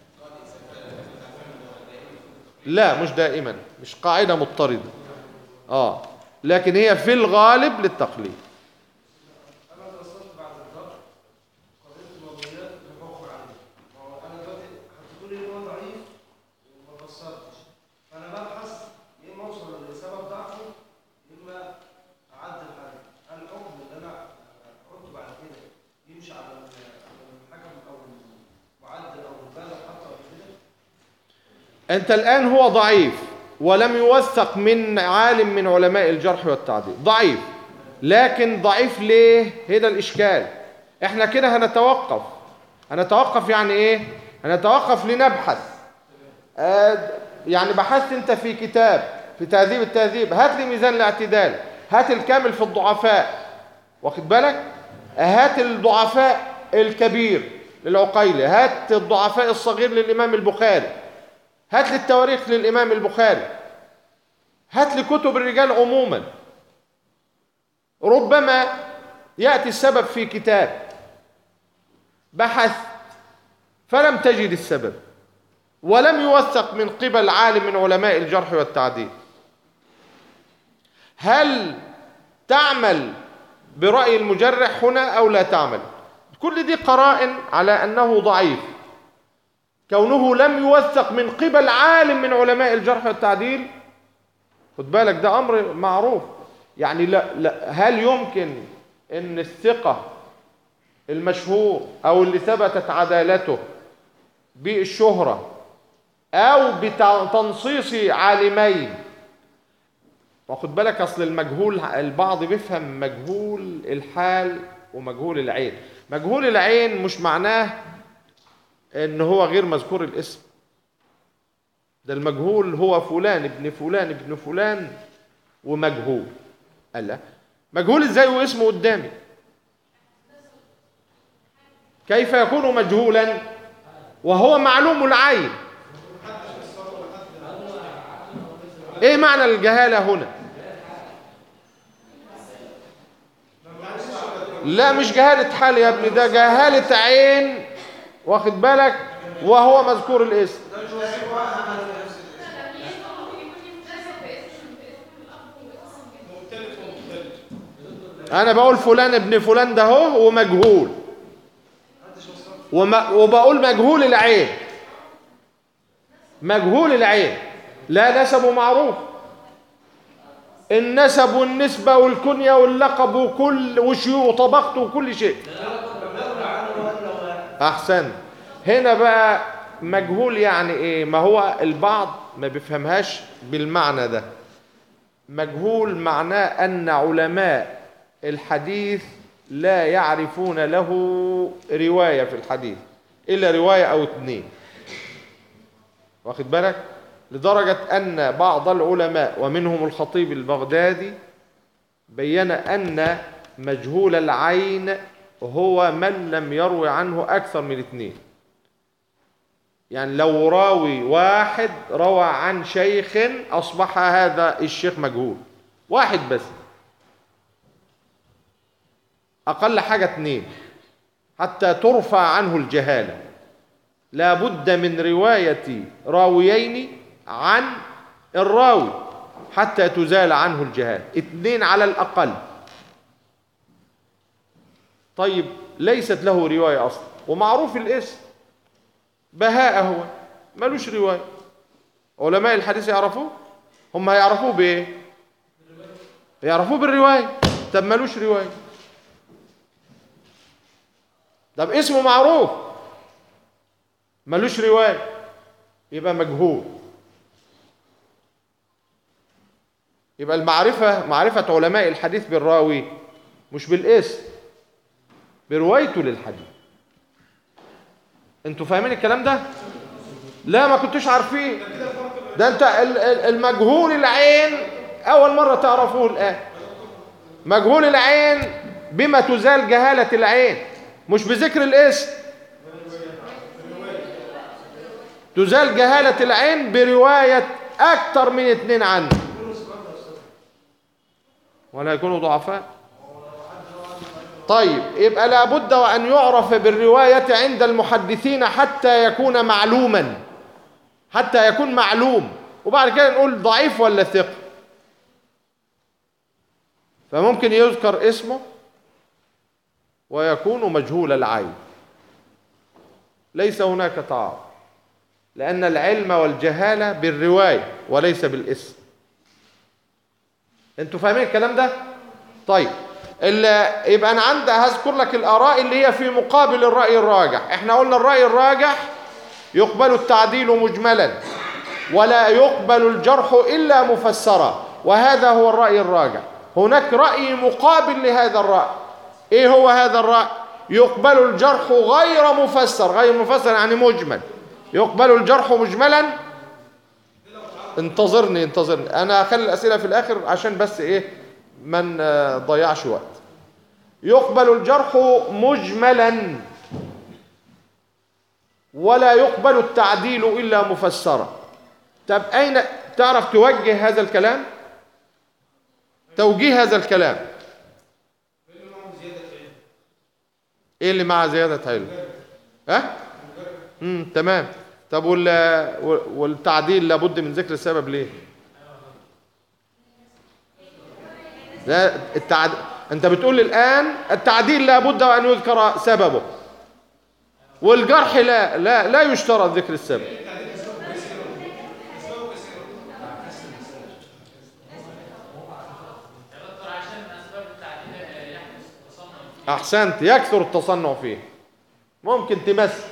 لا مش دائما مش قاعدة مضطردة آه لكن هي في الغالب للتقليد انا توصلت بعد الضغط قررت الوضعيات بحكم عليه ما هو انا دلوقتي حطيتوا لي ان هو ضعيف وما فسرتش فانا ببحث يا اما اوصل لسبب ضعفه يا اما اعدل عليه هل الحكم اللي انا احطه بعد كده يمشي على ال- على الحكم او المعدل او البالغ حتى قبل كده أنت الآن هو ضعيف ولم يوثق من عالم من علماء الجرح والتعديل ضعيف لكن ضعيف ليه هذا الإشكال احنا كده هنتوقف هنتوقف يعني ايه هنتوقف لنبحث آه يعني بحثت انت في كتاب في تهذيب التهذيب هات لي ميزان الاعتدال هات الكامل في الضعفاء واخد بالك هات الضعفاء الكبير للعقيلي هات الضعفاء الصغير للإمام البخاري هات لي التواريخ للإمام البخاري هات لي كتب الرجال عموما ربما يأتي السبب في كتاب بحثت فلم تجد السبب ولم يوثق من قبل عالم من علماء الجرح والتعديل هل تعمل برأي المجرح هنا أو لا تعمل كل دي قرائن على أنه ضعيف كونه لم يوثق من قبل عالم من علماء الجرح والتعديل خد بالك ده أمر معروف يعني لا, لا هل يمكن أن الثقة المشهور أو اللي ثبتت عدالته بالشهرة أو بتنصيص عالمين واخد بالك أصل المجهول البعض بيفهم مجهول الحال ومجهول العين مجهول العين مش معناه ان هو غير مذكور الاسم ده المجهول هو فلان ابن فلان ابن فلان ومجهول قال لا مجهول ازاي واسمه قدامي كيف يكون مجهولا وهو معلوم العين ايه معنى الجهالة هنا لا مش جهالة حال يا ابني ده جهالة عين واخد بالك وهو مذكور الاسم انا بقول فلان ابن فلان ده هو ومجهول وما وبقول مجهول العين مجهول العين لا نسب معروف النسب والنسبة والكنية واللقب وكل وشيوخ وطبقته وكل شيء أحسن هنا بقى مجهول يعني إيه ما هو البعض ما بيفهمهاش بالمعنى ده مجهول معناه أن علماء الحديث لا يعرفون له رواية في الحديث إلا رواية أو اتنين واخد بالك لدرجة أن بعض العلماء ومنهم الخطيب البغدادي بين أن مجهول العين هو من لم يروي عنه أكثر من اثنين يعني لو راوي واحد روى عن شيخ أصبح هذا الشيخ مجهول واحد بس أقل حاجة اثنين حتى ترفع عنه الجهالة لا بد من رواية راويين عن الراوي حتى تزال عنه الجهالة اثنين على الأقل طيب ليست له رواية أصلا ومعروف الاسم بهاء هو ملوش رواية علماء الحديث يعرفوه هم هيعرفوه بإيه يعرفوه بالرواية طب ملوش رواية طب اسمه معروف ملوش رواية يبقى مجهول يبقى المعرفة معرفة علماء الحديث بالراوي مش بالاسم بروايته للحديث انتوا فاهمين الكلام ده لا ما كنتوش عارفين ده انت ال- ال- المجهول العين اول مرة تعرفوه الان مجهول العين بما تزال جهالة العين مش بذكر الاسم تزال جهالة العين برواية أكثر من اتنين عنه ولا يكونوا ضعفاء طيب يبقى لابد وأن يعرف بالرواية عند المحدثين حتى يكون معلوما حتى يكون معلوم وبعد كده نقول ضعيف ولا ثقة فممكن يذكر اسمه ويكون مجهول العين ليس هناك تعارض لأن العلم والجهالة بالرواية وليس بالاسم انتوا فاهمين الكلام ده طيب ال- يبقى انا عندي هذكر لك الاراء اللي هي في مقابل الراي الراجح احنا قلنا الراي الراجح يقبل التعديل مجملا ولا يقبل الجرح الا مفسرا وهذا هو الراي الراجح هناك راي مقابل لهذا الراي ايه هو هذا الراي يقبل الجرح غير مفسر غير مفسر يعني مجمل يقبل الجرح مجملا انتظرني انتظرني انا هخلي الاسئله في الاخر عشان بس ايه ما نضيعش وقت يقبل الجرح مجملا ولا يقبل التعديل الا مفسرا طب اين تعرف توجه هذا الكلام توجيه هذا الكلام ايه اللي مع زياده علم ها امم تمام طب وال والتعديل لابد من ذكر السبب ليه ده التعد... انت بتقول الان التعديل لابد ان يذكر سببه والجرح لا لا لا يشترط ذكر السبب احسنت يكثر التصنع فيه ممكن تمثل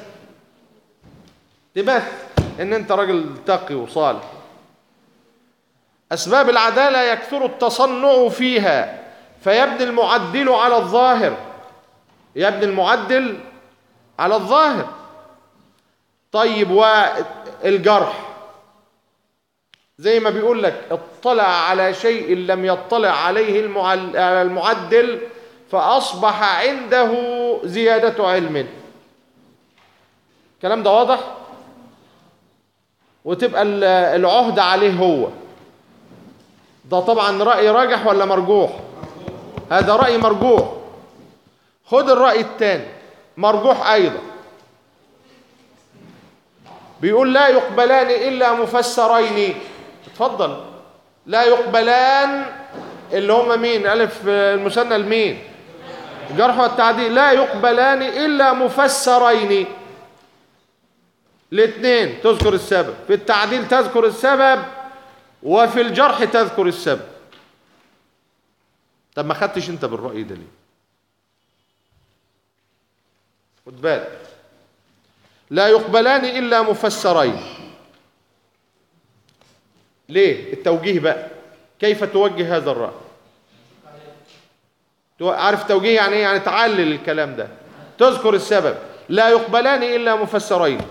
تمثل ان انت راجل تقي وصالح اسباب العداله يكثر التصنع فيها فيبني المعدل على الظاهر يبني المعدل على الظاهر طيب والجرح زي ما بيقول لك اطلع على شيء لم يطلع عليه المعل- على المعدل فأصبح عنده زيادة علم الكلام ده واضح وتبقى ال- العهد عليه هو ده طبعا رأي راجح ولا مرجوح هذا رأي مرجوح خد الرأي الثاني مرجوح أيضا بيقول لا يقبلان إلا مفسرين اتفضل لا يقبلان اللي هم مين ألف المثنى المين الجرح والتعديل لا يقبلان إلا مفسرين الاثنين تذكر السبب في التعديل تذكر السبب وفي الجرح تذكر السبب طب ما خدتش انت بالرأي ده ليه خد بالك لا يقبلان إلا مفسرين ليه التوجيه بقى كيف توجه هذا الرأي تو- عارف توجيه يعني ايه يعني تعلل الكلام ده تذكر السبب لا يقبلان إلا مفسرين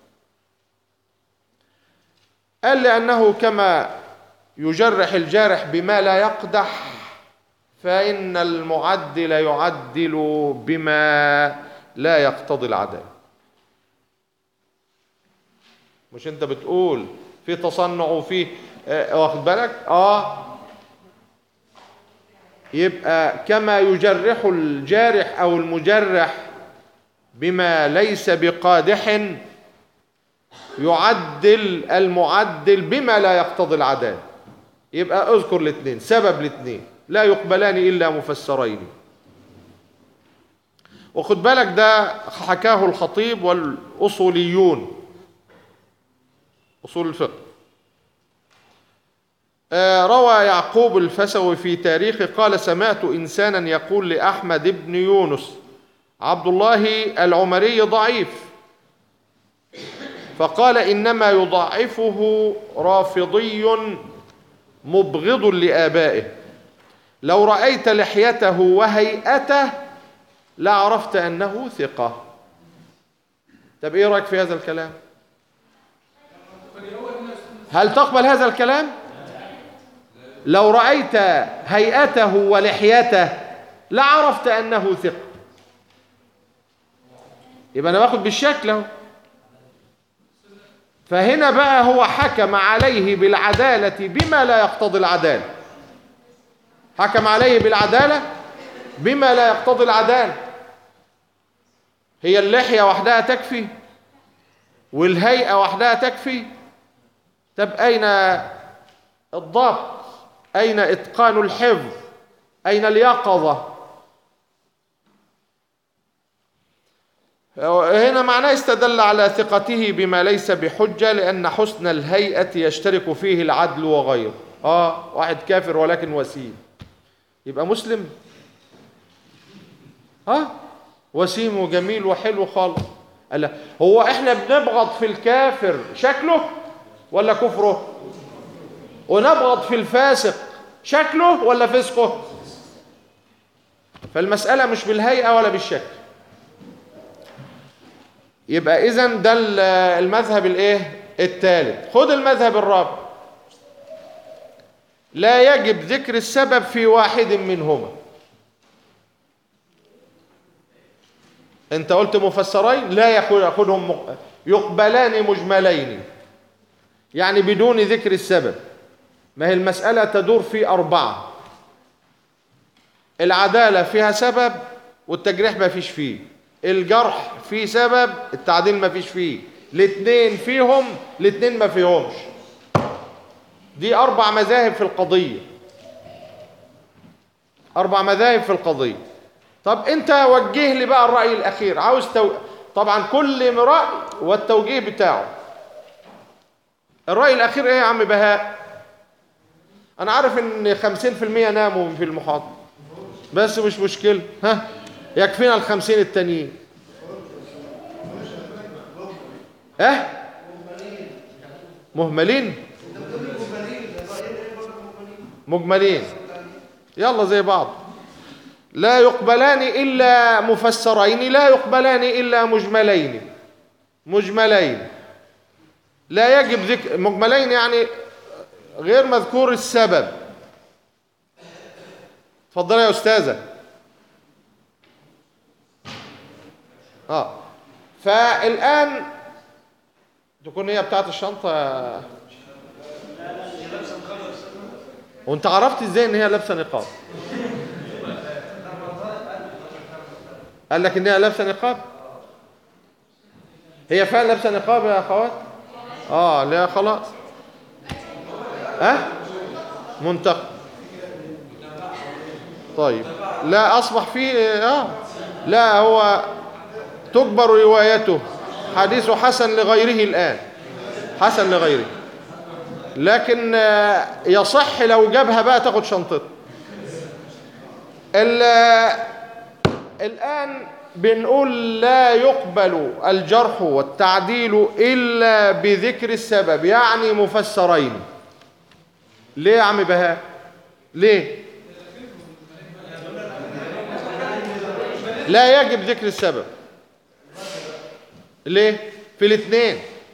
قال لأنه كما يجرح الجارح بما لا يقدح فإن المعدل يعدل بما لا يقتضي العدالة مش انت بتقول في تصنع وفي آه واخد بالك اه يبقى كما يجرح الجارح او المجرح بما ليس بقادح يعدل المعدل بما لا يقتضي العدالة يبقى اذكر الاثنين سبب الاثنين لا يقبلان الا مفسرين وخد بالك ده حكاه الخطيب والاصوليون أصول الفقه آه، روى يعقوب الفسوي في تاريخه قال سمعت إنسانا يقول لأحمد بن يونس عبد الله العمري ضعيف فقال إنما يضعفه رافضي مبغض لآبائه لو رأيت لحيته وهيئته لعرفت أنه ثقة طب إيه رأيك في هذا الكلام هل تقبل هذا الكلام لو رأيت هيئته ولحيته لعرفت أنه ثقة يبقى أنا باخد بالشكل اهو فهنا بقى هو حكم عليه بالعدالة بما لا يقتضي العدالة حكم عليه بالعدالة بما لا يقتضي العدالة هي اللحية وحدها تكفي والهيئة وحدها تكفي طب أين الضبط أين إتقان الحفظ أين اليقظة هنا معناه استدل على ثقته بما ليس بحجة لأن حسن الهيئة يشترك فيه العدل وغيره آه واحد كافر ولكن وسيم يبقى مسلم آه وسيم وجميل وحلو خالص قال لا، هو احنا بنبغض في الكافر شكله ولا كفره ونبغض في الفاسق شكله ولا فسقه فالمسألة مش بالهيئة ولا بالشكل يبقى اذا ده ال- المذهب الايه الثالث خد المذهب الرابع لا يجب ذكر السبب في واحد منهما انت قلت مفسرين لا ياخد- ياخدهم مق- يقبلان مجملين يعني بدون ذكر السبب ما هي المسألة تدور في أربعة العدالة فيها سبب والتجريح ما فيش فيه الجرح فيه سبب التعديل ما فيش فيه الاثنين فيهم الاثنين ما فيهمش دي أربع مذاهب في القضية أربع مذاهب في القضية طب أنت وجه لي بقى الرأي الأخير عاوز تو... طبعا كل رأي والتوجيه بتاعه الرأي الأخير إيه يا عم بهاء أنا عارف إن 50% ناموا في المحاضرة بس مش مشكلة ها يكفينا الخمسين التانيين اه مهملين مجملين يلا زي بعض لا يقبلان إلا مفسرين لا يقبلان إلا مجملين مجملين لا يجب ذكر مجملين يعني غير مذكور السبب اتفضلي يا أستاذة اه فالآن تكون هي بتاعت الشنطة وانت عرفت ازاي ان هي لابسه نقاب قال لك ان هي لابسه نقاب هي فعلا لابسه نقاب يا اخوات اه لا خلاص ها أه؟ منتقد طيب لا اصبح فيه اه لا هو تكبر روايته حديث حسن لغيره الآن حسن لغيره لكن آه، يصح لو جابها بقى تاخد شنطته ال- آه، الآن بنقول لا يقبل الجرح والتعديل إلا بذكر السبب يعني مفسرين ليه يا عم بهاء ليه لا يجب ذكر السبب ليه في الاثنين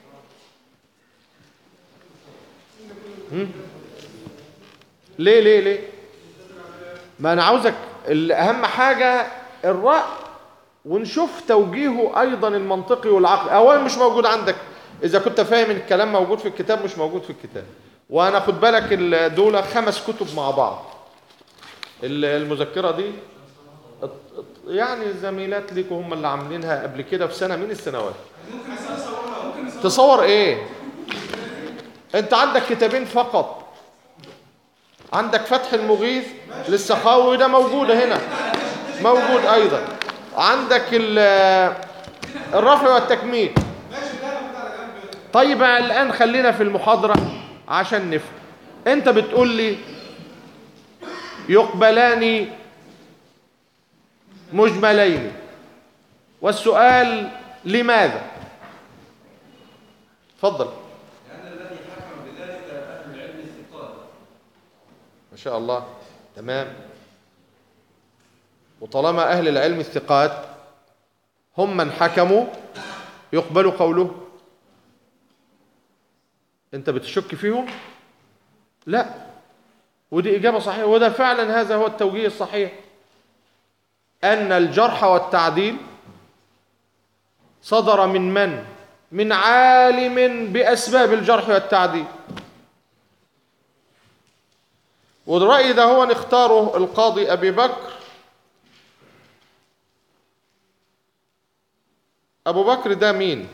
هم؟ ليه ليه ليه ما انا عاوزك ال- اهم حاجة الرأي ونشوف توجيهه ايضا المنطقي والعقلي اولا مش موجود عندك اذا كنت فاهم ان الكلام موجود في الكتاب مش موجود في الكتاب وانا خد بالك ال- دول خمس كتب مع بعض ال- المذكرة دي ات- ات- يعني زميلات ليكوا هم اللي عاملينها قبل كده في سنة من السنوات تصور ايه انت عندك كتابين فقط عندك فتح المغيث للسخاوي ده موجودة هنا موجود ايضا عندك ال- الرفع والتكميل طيب الان خلينا في المحاضرة عشان نفهم انت بتقول لي يقبلان مجملين والسؤال لماذا تفضل ما شاء الله تمام وطالما أهل العلم الثقات هم من حكموا يقبل قوله أنت بتشك فيهم لا ودي إجابة صحيحة وده فعلا هذا هو التوجيه الصحيح أن الجرح والتعديل صدر من من؟ من عالم بأسباب الجرح والتعديل والرأي ده هو نختاره القاضي أبي بكر أبو بكر ده مين؟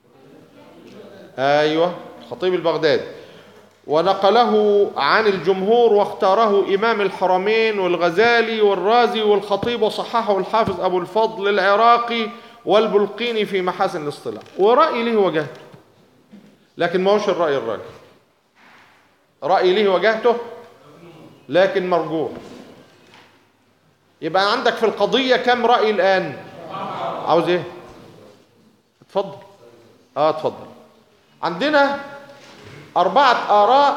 أيوه الخطيب البغدادي ونقله عن الجمهور واختاره إمام الحرمين والغزالي والرازي والخطيب وصححه الحافظ أبو الفضل العراقي والبلقيني في محاسن الاصطلاح ورأي له وجهته لكن ما هوش الرأي الراجح رأي له وجهته لكن مرجوح يبقى عندك في القضية كم رأي الآن عاوز ايه اتفضل اه اتفضل عندنا أربعة آراء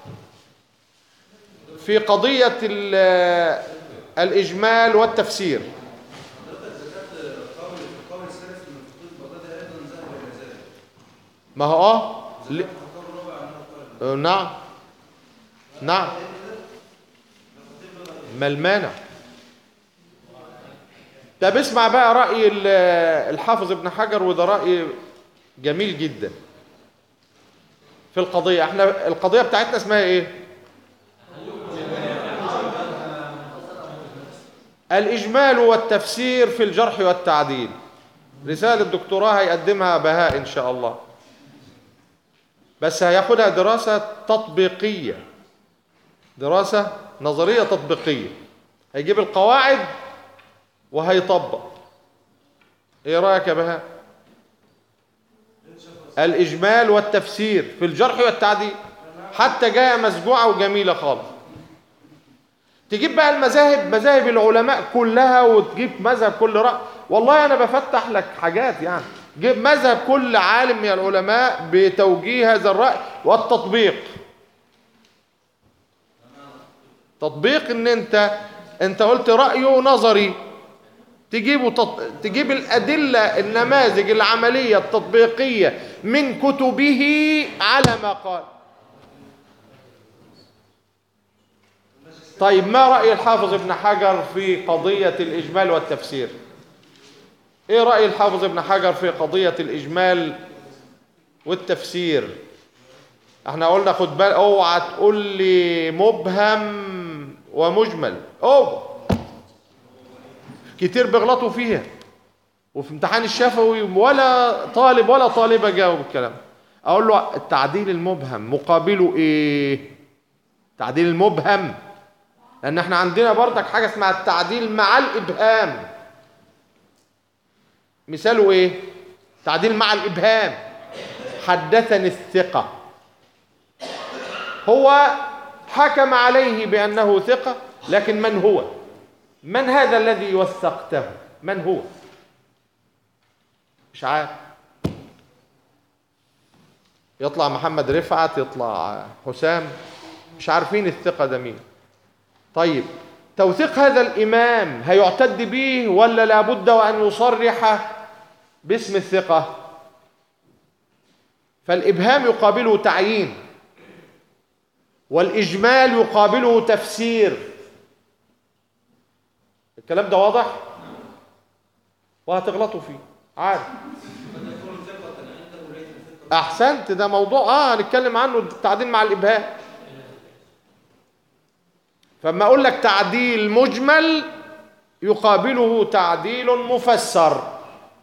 في قضية ال- الإجمال والتفسير ما هو اه ل... آه، نعم نعم ما المانع طب اسمع بقى رأي ال- الحافظ ابن حجر وده رأي جميل جدا في القضية احنا القضية بتاعتنا اسمها ايه الإجمال والتفسير في الجرح والتعديل رسالة دكتوراه هيقدمها بهاء إن شاء الله بس هياخدها دراسة تطبيقية دراسة نظرية تطبيقية هيجيب القواعد وهيطبق ايه رأيك يا بهاء الإجمال والتفسير في الجرح والتعديل حتى جاية مسجوعة وجميلة خالص تجيب بقى المذاهب مذاهب العلماء كلها وتجيب مذهب كل رأي والله أنا بفتح لك حاجات يعني جيب مذهب كل عالم من العلماء بتوجيه هذا الرأي والتطبيق تطبيق ان انت انت قلت رأيه نظري تجيب تط... تجيب الأدلة النماذج العملية التطبيقية من كتبه على ما قال طيب ما رأي الحافظ ابن حجر في قضية الإجمال والتفسير ايه رأي الحافظ ابن حجر في قضية الإجمال والتفسير احنا قلنا خد بالك اوعى تقول لي مبهم ومجمل اوعى كتير بيغلطوا فيها وفي امتحان الشفوي ولا طالب ولا طالبة جاوب الكلام اقول له التعديل المبهم مقابله ايه تعديل المبهم لان احنا عندنا برضك حاجة اسمها التعديل مع الابهام مثاله ايه تعديل مع الابهام حدثني الثقة هو حكم عليه بأنه ثقة لكن من هو من هذا الذي وثقته من هو مش عارف يطلع محمد رفعت يطلع حسام مش عارفين الثقة ده مين طيب توثيق هذا الإمام هيعتد به ولا لابد وأن يصرح باسم الثقة فالإبهام يقابله تعيين والإجمال يقابله تفسير الكلام ده واضح وهتغلطوا فيه عادي احسنت ده موضوع اه هنتكلم عنه التعديل مع الابهام فما اقول لك تعديل مجمل يقابله تعديل مفسر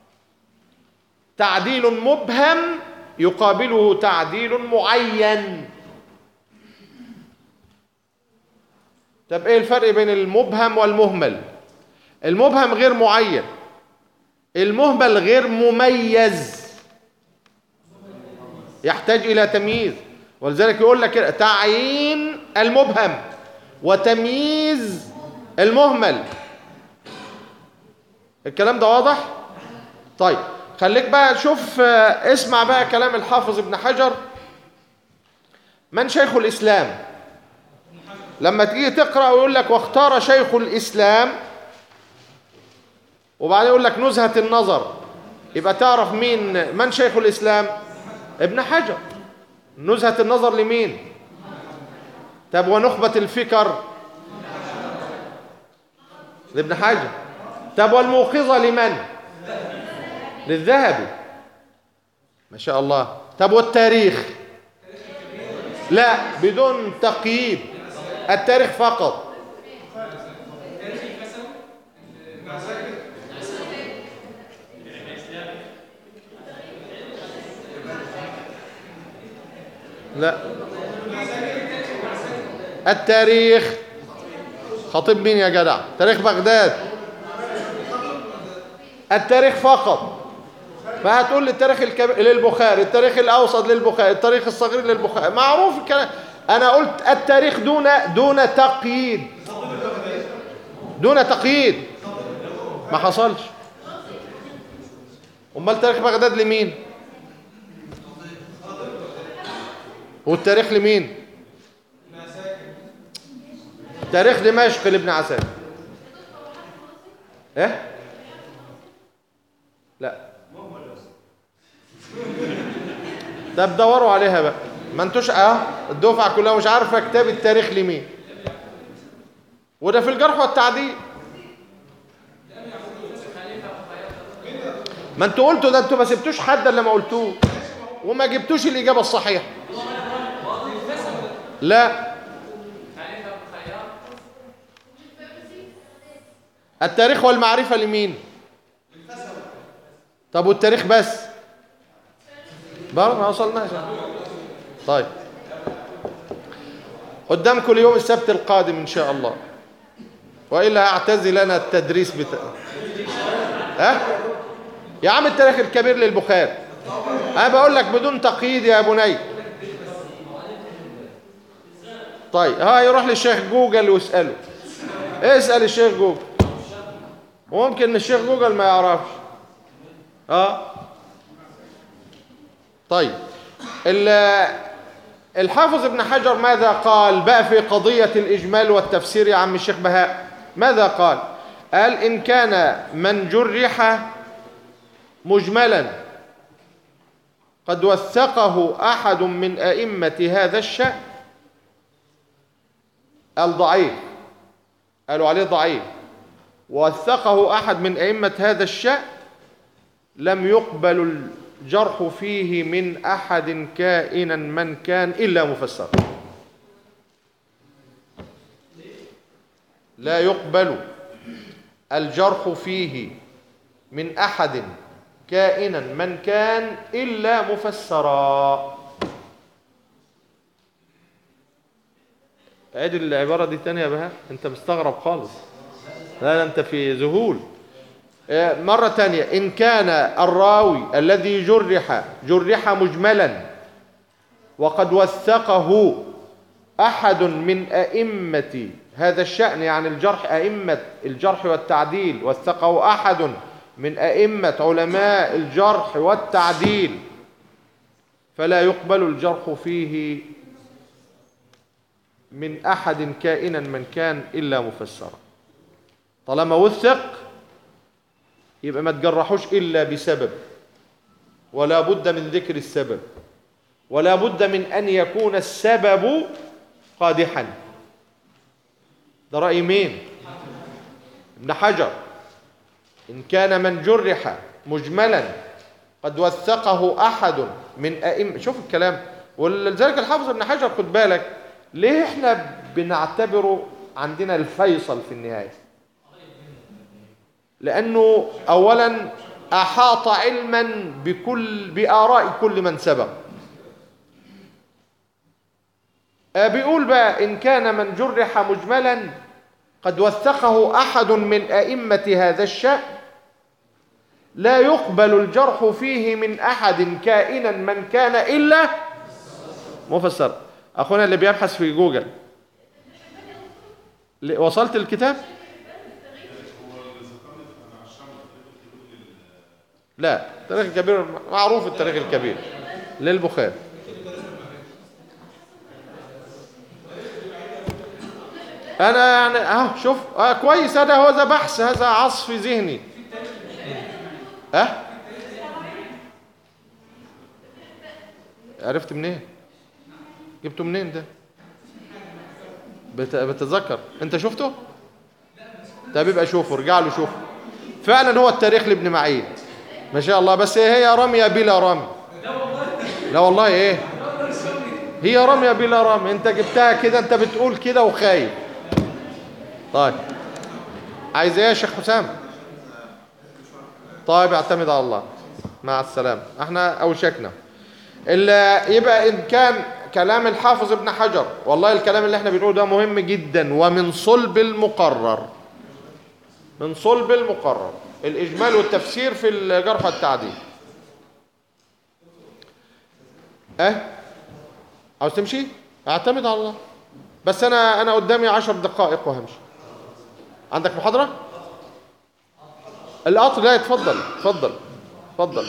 تعديل مبهم يقابله تعديل معين طب ايه الفرق بين المبهم والمهمل المبهم غير معين المهمل غير مميز يحتاج الى تمييز ولذلك يقول لك كده تعيين المبهم وتمييز المهمل الكلام ده واضح طيب خليك بقى شوف آه، اسمع بقى كلام الحافظ ابن حجر من شيخ الاسلام لما تيجي تقرأ ويقول لك واختار شيخ الإسلام وبعدين يقول لك نزهة النظر يبقى تعرف مين من شيخ الإسلام ابن حجر نزهة النظر لمين طب ونخبة الفكر لابن حجر طب والموقظة لمن للذهبي ما شاء الله طب والتاريخ لا بدون تقييد التاريخ فقط لا التاريخ خطيب مين يا جدع تاريخ بغداد التاريخ فقط فهتقول لي التاريخ الكبير للبخاري التاريخ الاوسط للبخاري التاريخ الصغير للبخاري معروف الكلام انا قلت التاريخ دون دون تقييد دون تقييد ما حصلش امال تاريخ بغداد لمين والتاريخ لمين تاريخ دمشق لابن عساكر ايه لا طب دوروا عليها بقى ما انتوش اه الدفعه كلها مش عارفه كتاب التاريخ لمين وده في الجرح والتعديل ما انتوا قلتوا ده انتوا ما سبتوش حد الا ما قلتوه وما جبتوش الاجابه الصحيحه لا التاريخ والمعرفة لمين طب والتاريخ بس برضه ما وصلناش طيب قدامكم اليوم السبت القادم ان شاء الله والا اعتزل انا التدريس بتا... ها يا عم التاريخ الكبير للبخاري انا بقول لك بدون تقييد يا بني طيب ها يروح للشيخ جوجل واساله اسال الشيخ جوجل وممكن الشيخ جوجل ما يعرفش اه طيب الحافظ ابن حجر ماذا قال بقى في قضية الإجمال والتفسير يا عم الشيخ بهاء ماذا قال قال إن كان من جرح مجملا قد وثقه أحد من أئمة هذا الشأن قال ضعيف قالوا عليه ضعيف ووثقه أحد من أئمة هذا الشأن لم يقبل الجرح فيه من أحد كائنا من كان إلا مفسر لا يقبل الجرح فيه من أحد كائنا من كان إلا مفسرا عيد العبارة دي تانية يا بها انت مستغرب خالص لا انت في ذهول مرة تانية إن كان الراوي الذي جرح جرح مجملا وقد وثقه أحد من أئمة هذا الشأن يعني الجرح أئمة الجرح والتعديل وثقه أحد من أئمة علماء الجرح والتعديل فلا يقبل الجرح فيه من أحد كائنا من كان إلا مفسرا طالما وثق يبقى ما تجرحوش إلا بسبب ولا بد من ذكر السبب ولا بد من أن يكون السبب قادحا ده رأي مين ابن حجر إن كان من جرح مجملا قد وثقه أحد من أئمة شوف الكلام ولذلك الحافظ ابن حجر خد بالك ليه احنا بنعتبره عندنا الفيصل في النهايه لأنه أولا أحاط علما بكل بآراء كل من سبق بيقول بقى إن كان من جرح مجملا قد وثقه أحد من أئمة هذا الشأن لا يقبل الجرح فيه من أحد كائنا من كان إلا مفسر أخونا اللي بيبحث في جوجل وصلت الكتاب؟ لا التاريخ الكبير معروف التاريخ الكبير للبخاري انا يعني اهو شوف آه كويس هذا هو ذا بحث هذا عصف ذهني اه عرفت منين جبته منين ده بت... بتتذكر انت شفته طب يبقى شوفه ارجع له شوفه فعلا هو التاريخ لابن معين ما شاء الله بس هي رمية بلا رمي لا والله ايه هي رمية بلا رمي انت جبتها كده انت بتقول كده وخايف طيب عايز ايه يا شيخ حسام طيب اعتمد على الله مع السلامة احنا اوشكنا ال- يبقى ان كان كلام الحافظ ابن حجر والله الكلام اللي احنا بنقوله ده مهم جدا ومن صلب المقرر من صلب المقرر الاجمال والتفسير في الجرح والتعديل اه عاوز تمشي اعتمد على الله بس انا انا قدامي عشر دقائق وهمشي عندك محاضرة القطر لا اتفضل اتفضل اتفضل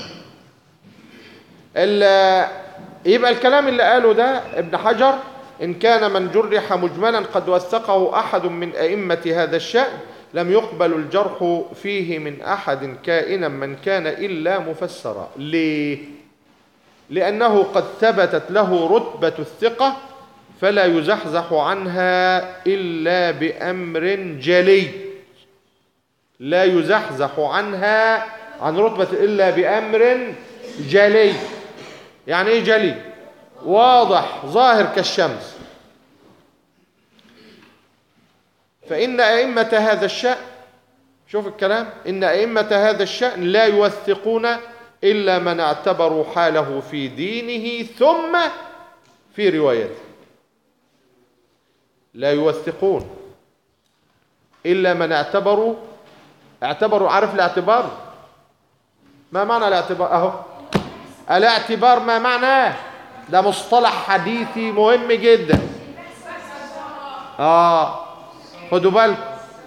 ال- يبقى الكلام اللي قاله ده ابن حجر إن كان من جرح مجملا قد وثقه أحد من أئمة هذا الشأن لم يقبل الجرح فيه من أحد كائنا من كان إلا مفسرا ليه؟ لأنه قد ثبتت له رتبة الثقة فلا يزحزح عنها إلا بأمر جلي لا يزحزح عنها عن رتبة إلا بأمر جلي يعني ايه جلي واضح ظاهر كالشمس فإن أئمة هذا الشأن شوف الكلام إن أئمة هذا الشأن لا يوثقون إلا من اعتبروا حاله في دينه ثم في روايته لا يوثقون إلا من اعتبروا اعتبروا عارف الاعتبار ما معنى الاعتبار أهو الاعتبار ما معناه ده مصطلح حديثي مهم جدا اه خدوا بالكم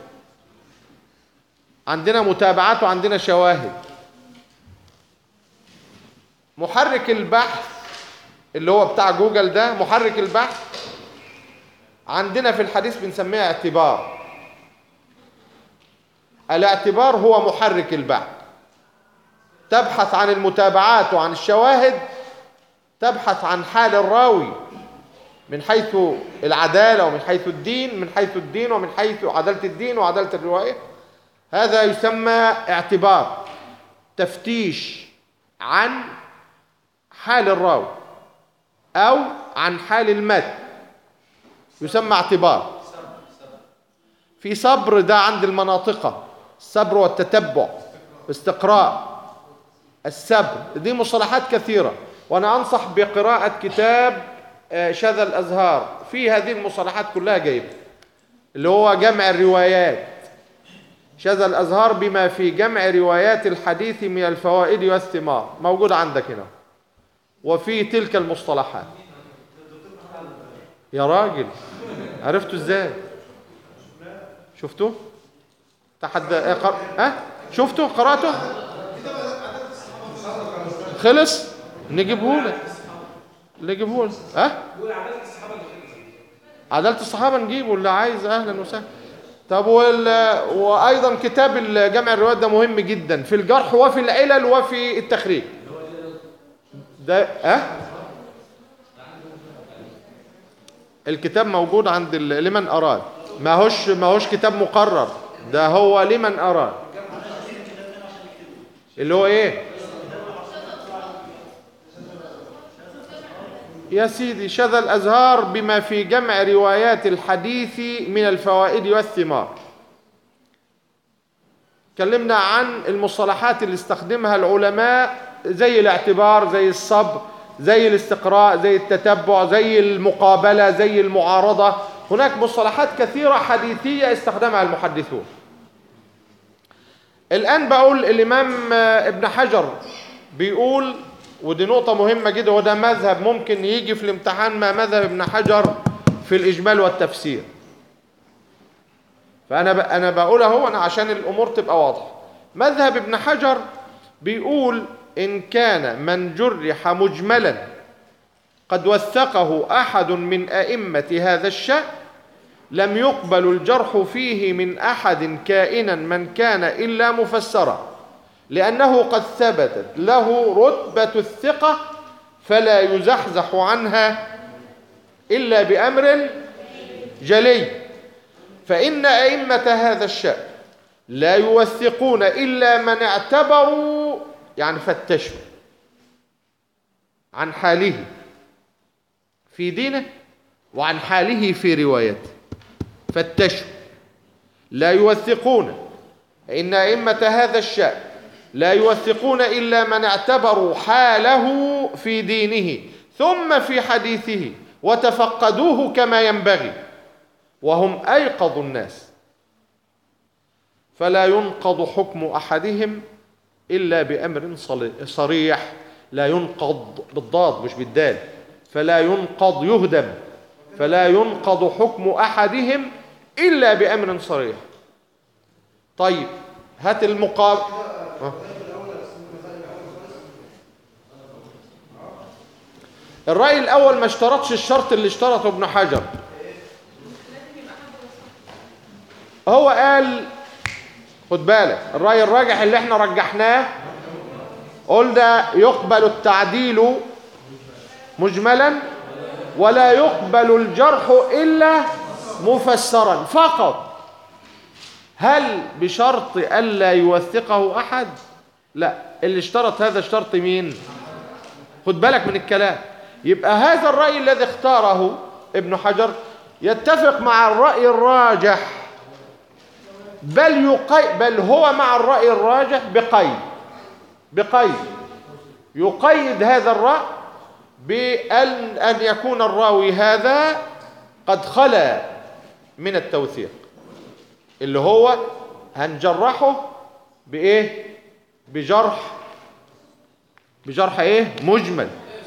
عندنا متابعات وعندنا شواهد محرك البحث اللي هو بتاع جوجل ده محرك البحث عندنا في الحديث بنسميها اعتبار الاعتبار هو محرك البحث تبحث عن المتابعات وعن الشواهد تبحث عن حال الراوي من حيث العدالة ومن حيث الدين من حيث الدين ومن حيث عدالة الدين وعدالة الرواية هذا يسمى اعتبار تفتيش عن حال الراوي أو عن حال المتن يسمى اعتبار في صبر ده عند المناطقة الصبر والتتبع استقراء السبر دي مصطلحات كثيرة وأنا أنصح بقراءة كتاب آه، شذا الأزهار في هذه المصطلحات كلها جايبة اللي هو جمع الروايات شذا الأزهار بما في جمع روايات الحديث من الفوائد والثمار موجود عندك هنا وفي تلك المصطلحات يا راجل عرفتوا ازاي شفتوا تحد اه قر... ها شفتوا قرأته خلص نجيبه لك نجيبه لك ها عدالة الصحابة نجيبه اللي عايز اهلا وسهلا طب وال... وايضا كتاب جمع الروايات ده مهم جدا في الجرح وفي العلل وفي التخريج ده ها الكتاب موجود عند ال... لمن اراد ما هوش ما هوش كتاب مقرر ده هو لمن اراد اللي هو ايه يا سيدي شذا الأزهار بما في جمع روايات الحديث من الفوائد والثمار تكلمنا عن المصطلحات اللي استخدمها العلماء زي الاعتبار زي الصبر زي الاستقراء زي التتبع زي المقابلة زي المعارضة هناك مصطلحات كثيرة حديثية استخدمها المحدثون الآن بقول الإمام ابن حجر بيقول ودي نقطة مهمة جدا وده مذهب ممكن يجي في الامتحان ما مذهب ابن حجر في الإجمال والتفسير فأنا ب... أنا بقول أهو أنا عشان الأمور تبقى واضحة مذهب ابن حجر بيقول إن كان من جرح مجملا قد وثقه أحد من أئمة هذا الشأن لم يقبل الجرح فيه من أحد كائنا من كان إلا مفسرا لأنه قد ثبتت له رتبة الثقة فلا يزحزح عنها إلا بأمر جلي فإن أئمة هذا الشأن لا يوثقون إلا من اعتبروا يعني فتشوا عن حاله في دينه وعن حاله في روايته فتشوا لا يوثقون إن أئمة هذا الشأن لا يوثقون إلا من اعتبروا حاله في دينه ثم في حديثه وتفقدوه كما ينبغي وهم أيقظ الناس فلا ينقض حكم أحدهم إلا بأمر صل- صريح لا ينقض بالضاد مش بالدال فلا ينقض يهدم فلا ينقض حكم أحدهم إلا بأمر صريح طيب هات المقابل الرأي الأول ما اشترطش الشرط اللي اشترطه ابن حجر هو قال خد بالك الرأي الراجح اللي احنا رجحناه قلنا يقبل التعديل مجملا ولا يقبل الجرح إلا مفسرا فقط هل بشرط ألا يوثقه أحد لا اللي اشترط هذا الشرط مين خد بالك من الكلام يبقى هذا الرأي الذي اختاره ابن حجر يتفق مع الرأي الراجح بل يقي بل هو مع الرأي الراجح بقيد بقيد يقيد هذا الرأي بأن أن يكون الراوي هذا قد خلا من التوثيق اللي هو هنجرحه بإيه بجرح بجرح إيه مجمل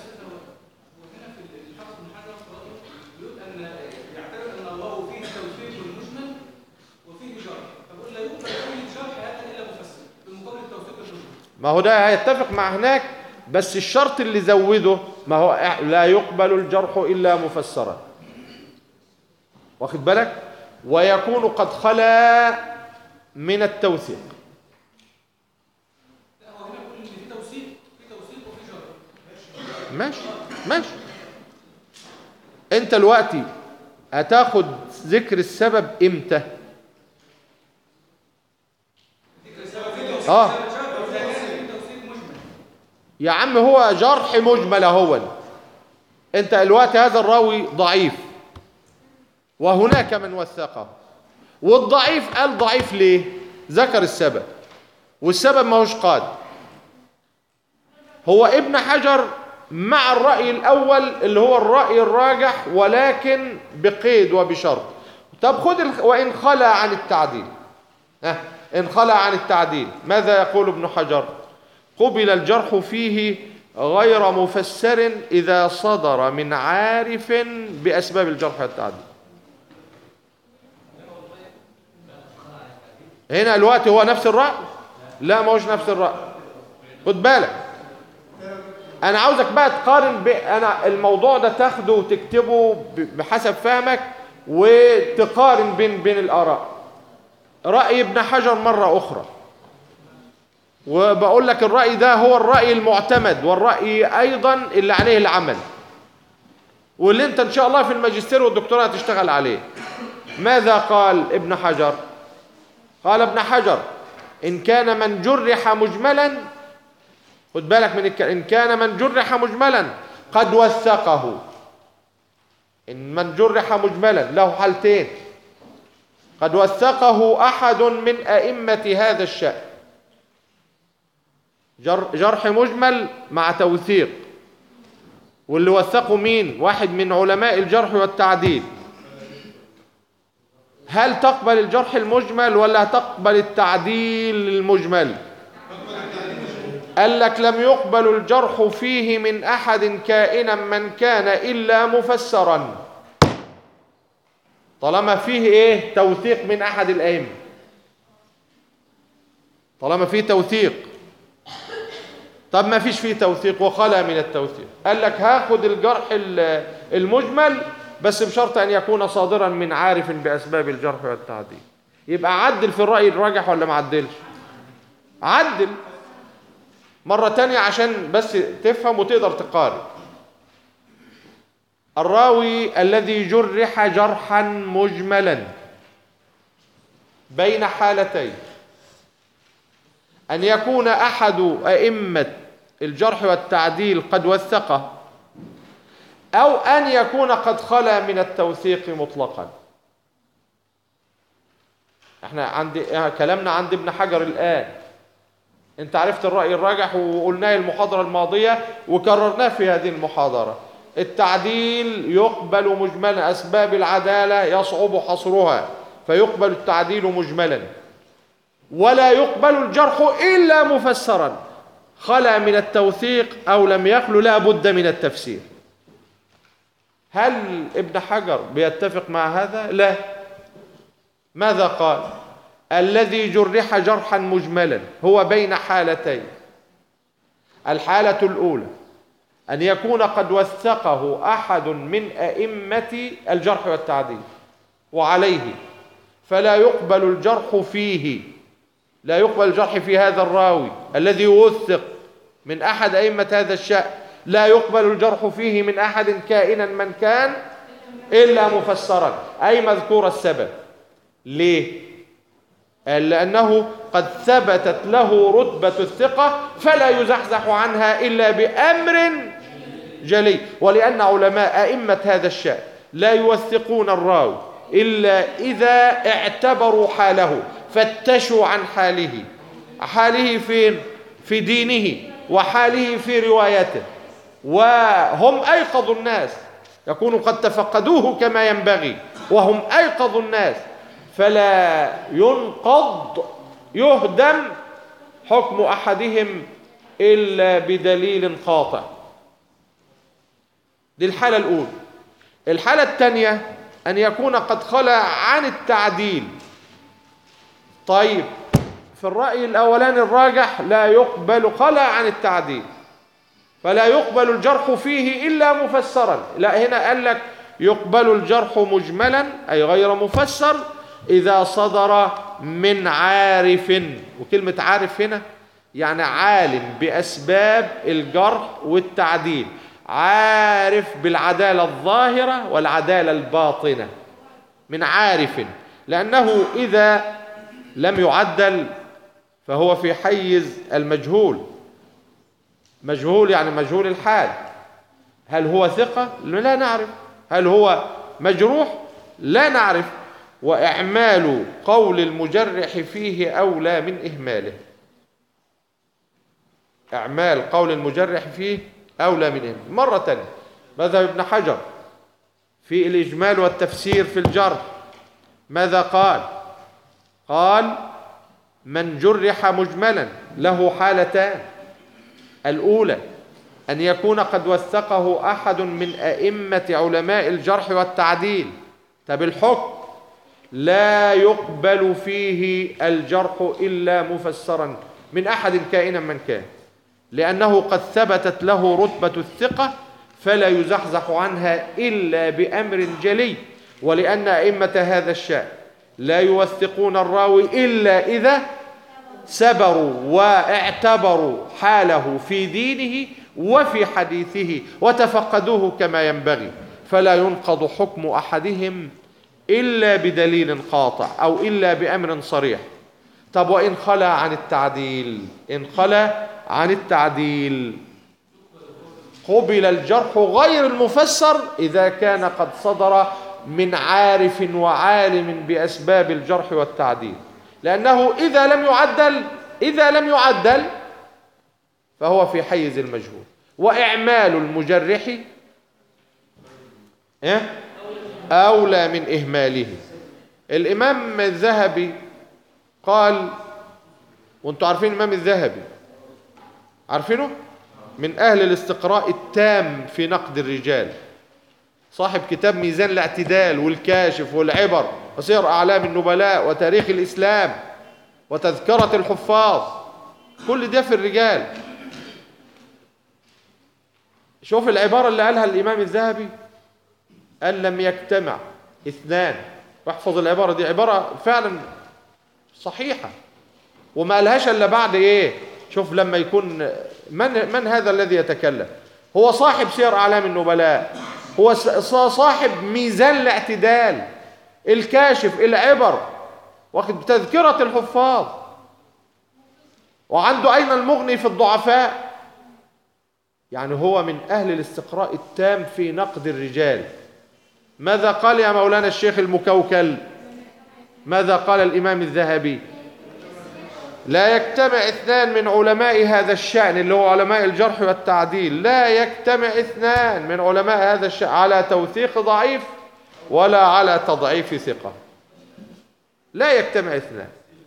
ما هو ده هيتفق مع هناك بس الشرط اللي زوده ما هو لا يقبل الجرح إلا مفسرا واخد بالك ويكون قد خلا من التوثيق ماشي ماشي انت دلوقتي هتاخد ذكر السبب امتى اه يا عم هو جرح مجمل اهو انت دلوقتي هذا الراوي ضعيف وهناك من وثقه والضعيف قال ضعيف ليه ذكر السبب والسبب ما هوش قاد هو ابن حجر مع الرأي الأول اللي هو الرأي الراجح ولكن بقيد وبشرط طب خد ال... وإن خلى عن التعديل ها إن خلى عن التعديل ماذا يقول ابن حجر قبل الجرح فيه غير مفسر إذا صدر من عارف بأسباب الجرح والتعديل هنا الوقت هو نفس الرأي لا ما هوش نفس الرأي خد بالك انا عاوزك بقى تقارن ب... انا الموضوع ده تاخده وتكتبه ب- بحسب فهمك وتقارن بين بين الاراء راي ابن حجر مره اخرى وبقول لك الراي ده هو الراي المعتمد والراي ايضا اللي عليه العمل واللي انت ان شاء الله في الماجستير والدكتوراه هتشتغل عليه ماذا قال ابن حجر قال ابن حجر ان كان من جرح مجملا خد بالك من الك... إن كان من جرح مجملا قد وثقه إن من جرح مجملا له حالتين قد وثقه أحد من أئمة هذا الشأن جر... جرح مجمل مع توثيق واللي وثقه مين واحد من علماء الجرح والتعديل هل تقبل الجرح المجمل ولا تقبل التعديل المجمل قال لك لم يقبل الجرح فيه من أحد كائنا من كان إلا مفسرا طالما فيه إيه توثيق من أحد الأئمة طالما فيه توثيق طب ما فيش فيه توثيق وخلا من التوثيق قال لك هاخد الجرح ال- المجمل بس بشرط أن يكون صادرا من عارف بأسباب الجرح والتعديل يبقى عدل في الرأي الراجح ولا ما عدلش عدل مرة تانية عشان بس تفهم وتقدر تقارن الراوي الذي جرح جرحا مجملا بين حالتين أن يكون أحد أئمة الجرح والتعديل قد وثقه أو أن يكون قد خلا من التوثيق مطلقا احنا عند كلامنا عند ابن حجر الآن انت عرفت الرأي الراجح وقلناه المحاضرة الماضية وكررناه في هذه المحاضرة التعديل يقبل مجملا أسباب العدالة يصعب حصرها فيقبل التعديل مجملا ولا يقبل الجرح إلا مفسرا خلا من التوثيق أو لم يخلو لا بد من التفسير هل ابن حجر بيتفق مع هذا؟ لا ماذا قال؟ الذي جرح جرحا مجملا هو بين حالتين الحالة الأولى أن يكون قد وثقه أحد من أئمة الجرح والتعديل وعليه فلا يقبل الجرح فيه لا يقبل الجرح في هذا الراوي الذي وثق من أحد أئمة هذا الشأن لا يقبل الجرح فيه من أحد كائنا من كان إلا مفسرا أي مذكور السبب ليه؟ قال لأنه قد ثبتت له رتبة الثقة فلا يزحزح عنها إلا بأمر جلي ولأن علماء أئمة هذا الشأن لا يوثقون الراوي إلا إذا اعتبروا حاله فتشوا عن حاله حاله فين في دينه وحاله في روايته وهم أيقظ الناس يكونوا قد تفقدوه كما ينبغي وهم أيقظ الناس فلا ينقض يهدم حكم أحدهم إلا بدليل قاطع دي الحالة الأولى الحالة الثانية أن يكون قد خلى عن التعديل طيب في الرأي الأولاني الراجح لا يقبل خلى عن التعديل فلا يقبل الجرح فيه إلا مفسرا لا هنا قال لك يقبل الجرح مجملا أي غير مفسر إذا صدر من عارف وكلمة عارف هنا يعني عالم بأسباب الجرح والتعديل عارف بالعدالة الظاهرة والعدالة الباطنة من عارف لأنه إذا لم يعدل فهو في حيز المجهول مجهول يعني مجهول الحال هل هو ثقة؟ لا نعرف هل هو مجروح؟ لا نعرف وإعمال قول المجرح فيه أولى من إهماله إعمال قول المجرح فيه أولى من إهماله مرة تانية مذهب ابن حجر في الإجمال والتفسير في الجرح ماذا قال قال من جرح مجملا له حالتان الأولى أن يكون قد وثقه أحد من أئمة علماء الجرح والتعديل طب الحكم لا يقبل فيه الجرح إلا مفسرا من أحد كائنا من كان لأنه قد ثبتت له رتبة الثقة فلا يزحزح عنها إلا بأمر جلي ولأن أئمة هذا الشأن لا يوثقون الراوي إلا إذا سبروا واعتبروا حاله في دينه وفي حديثه وتفقدوه كما ينبغي فلا ينقض حكم أحدهم إلا بدليل قاطع أو إلا بأمر صريح طب وإن خلى عن التعديل إن خلى عن التعديل قبل الجرح غير المفسر إذا كان قد صدر من عارف وعالم بأسباب الجرح والتعديل لأنه إذا لم يعدل إذا لم يعدل فهو في حيز المجهول وإعمال المجرح إيه؟ أولى من إهماله الإمام الذهبي قال وانتوا عارفين الإمام الذهبي عارفينه من أهل الاستقراء التام في نقد الرجال صاحب كتاب ميزان الاعتدال والكاشف والعبر وسير أعلام النبلاء وتاريخ الإسلام وتذكرة الحفاظ كل ده في الرجال شوف العبارة اللي قالها الإمام الذهبي أن لم يجتمع اثنان واحفظ العبارة دي عبارة فعلا صحيحة وما قالهاش إلا بعد إيه شوف لما يكون من, من هذا الذي يتكلم هو صاحب سير أعلام النبلاء هو س- صاحب ميزان الاعتدال الكاشف العبر واخد تذكرة الحفاظ وعنده أين المغني في الضعفاء يعني هو من أهل الاستقراء التام في نقد الرجال ماذا قال يا مولانا الشيخ المكوكل ماذا قال الإمام الذهبي لا يجتمع اثنان من علماء هذا الشأن اللي هو علماء الجرح والتعديل لا يجتمع اثنان من علماء هذا الشأن على توثيق ضعيف ولا على تضعيف ثقة لا يجتمع اثنان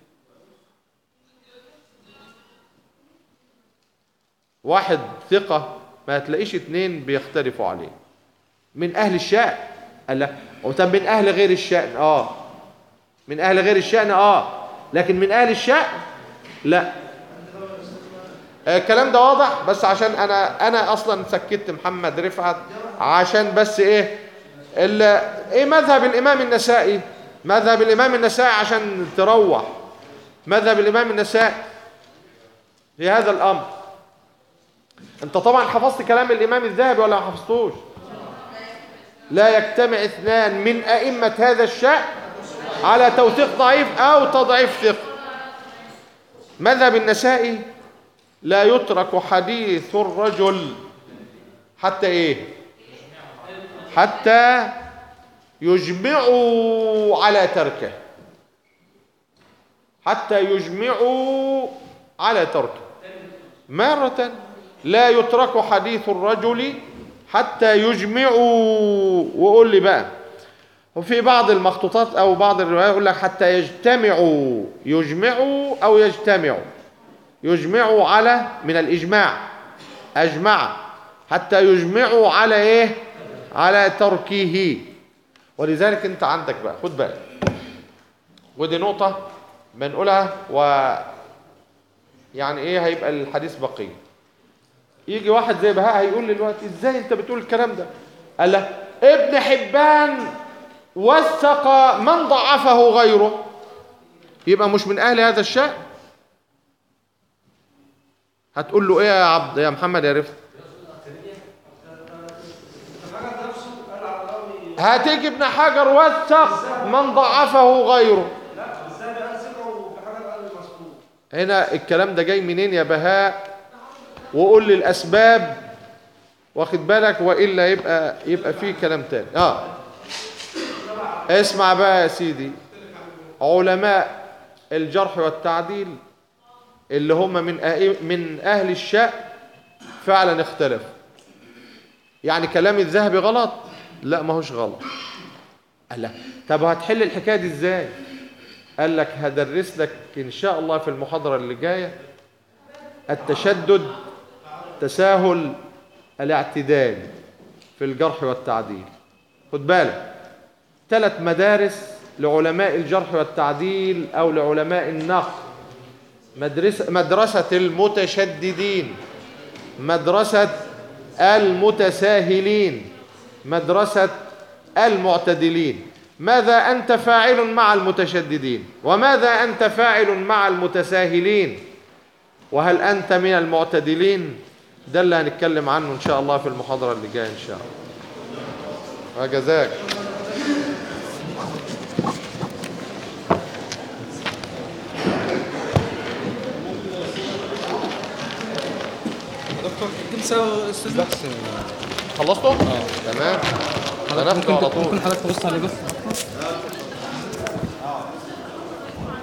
واحد ثقة ما هتلاقيش اتنين بيختلفوا عليه من أهل الشأن قال لا طب من أهل غير الشأن آه من أهل غير الشأن آه لكن من أهل الشأن لا آه، الكلام ده واضح بس عشان أنا أنا أصلا سكت محمد رفعت عشان بس إيه ال- إيه مذهب الإمام النسائي مذهب الإمام النسائي عشان تروح مذهب الإمام النسائي في هذا الأمر انت طبعا حفظت كلام الامام الذهبي ولا ما حفظتوش لا يجتمع اثنان من ائمه هذا الشأن على توثيق ضعيف او تضعيف ثقه مذهب النسائي لا يترك حديث الرجل حتى ايه حتى يجمعوا على تركه حتى يجمعوا على تركه مرة لا يترك حديث الرجل حتى يجمعوا وقول لي بقى وفي بعض المخطوطات او بعض الروايات يقول لك حتى يجتمعوا يجمعوا او يجتمعوا يجمعوا على من الاجماع اجمع حتى يجمعوا على ايه على تركه ولذلك انت عندك بقى خد بالك ودي نقطة بنقولها و يعني ايه هيبقى الحديث بقية يجي واحد زي بهاء هيقول لي دلوقتي ازاي انت بتقول الكلام ده قال له ابن حبان وثق من ضعفه غيره يبقى مش من اهل هذا الشأن هتقول له ايه يا عبد يا محمد يا رفت الحجر نفسه قال على راوي هتيجي ابن حجر وثق من ضعفه غيره لا ازاي بقى ثقه وفي حاجه قال المذكور هنا الكلام ده جاي منين يا بهاء وقول لي الاسباب واخد بالك والا يبقى يبقى في كلام تاني اه اسمع بقى يا سيدي علماء الجرح والتعديل اللي هم من أئ- من اهل الشأن فعلا اختلفوا يعني كلام الذهبي غلط لا ما هوش غلط قال لا طب هتحل الحكايه دي ازاي قال لك هدرس لك ان شاء الله في المحاضره اللي جايه التشدد تساهل الاعتدال في الجرح والتعديل خد بالك ثلاث مدارس لعلماء الجرح والتعديل او لعلماء النقد مدرسة, مدرسة المتشددين مدرسة المتساهلين مدرسة المعتدلين ماذا أنت فاعل مع المتشددين وماذا أنت فاعل مع المتساهلين وهل أنت من المعتدلين ده اللي هنتكلم عنه إن شاء الله في المحاضرة اللي جاية إن شاء الله وجزاك دكتور كم ساعة استاذ بحث خلصتوا؟ تمام حضرتك هناخده على ممكن طول ممكن حضرتك تبص عليه بس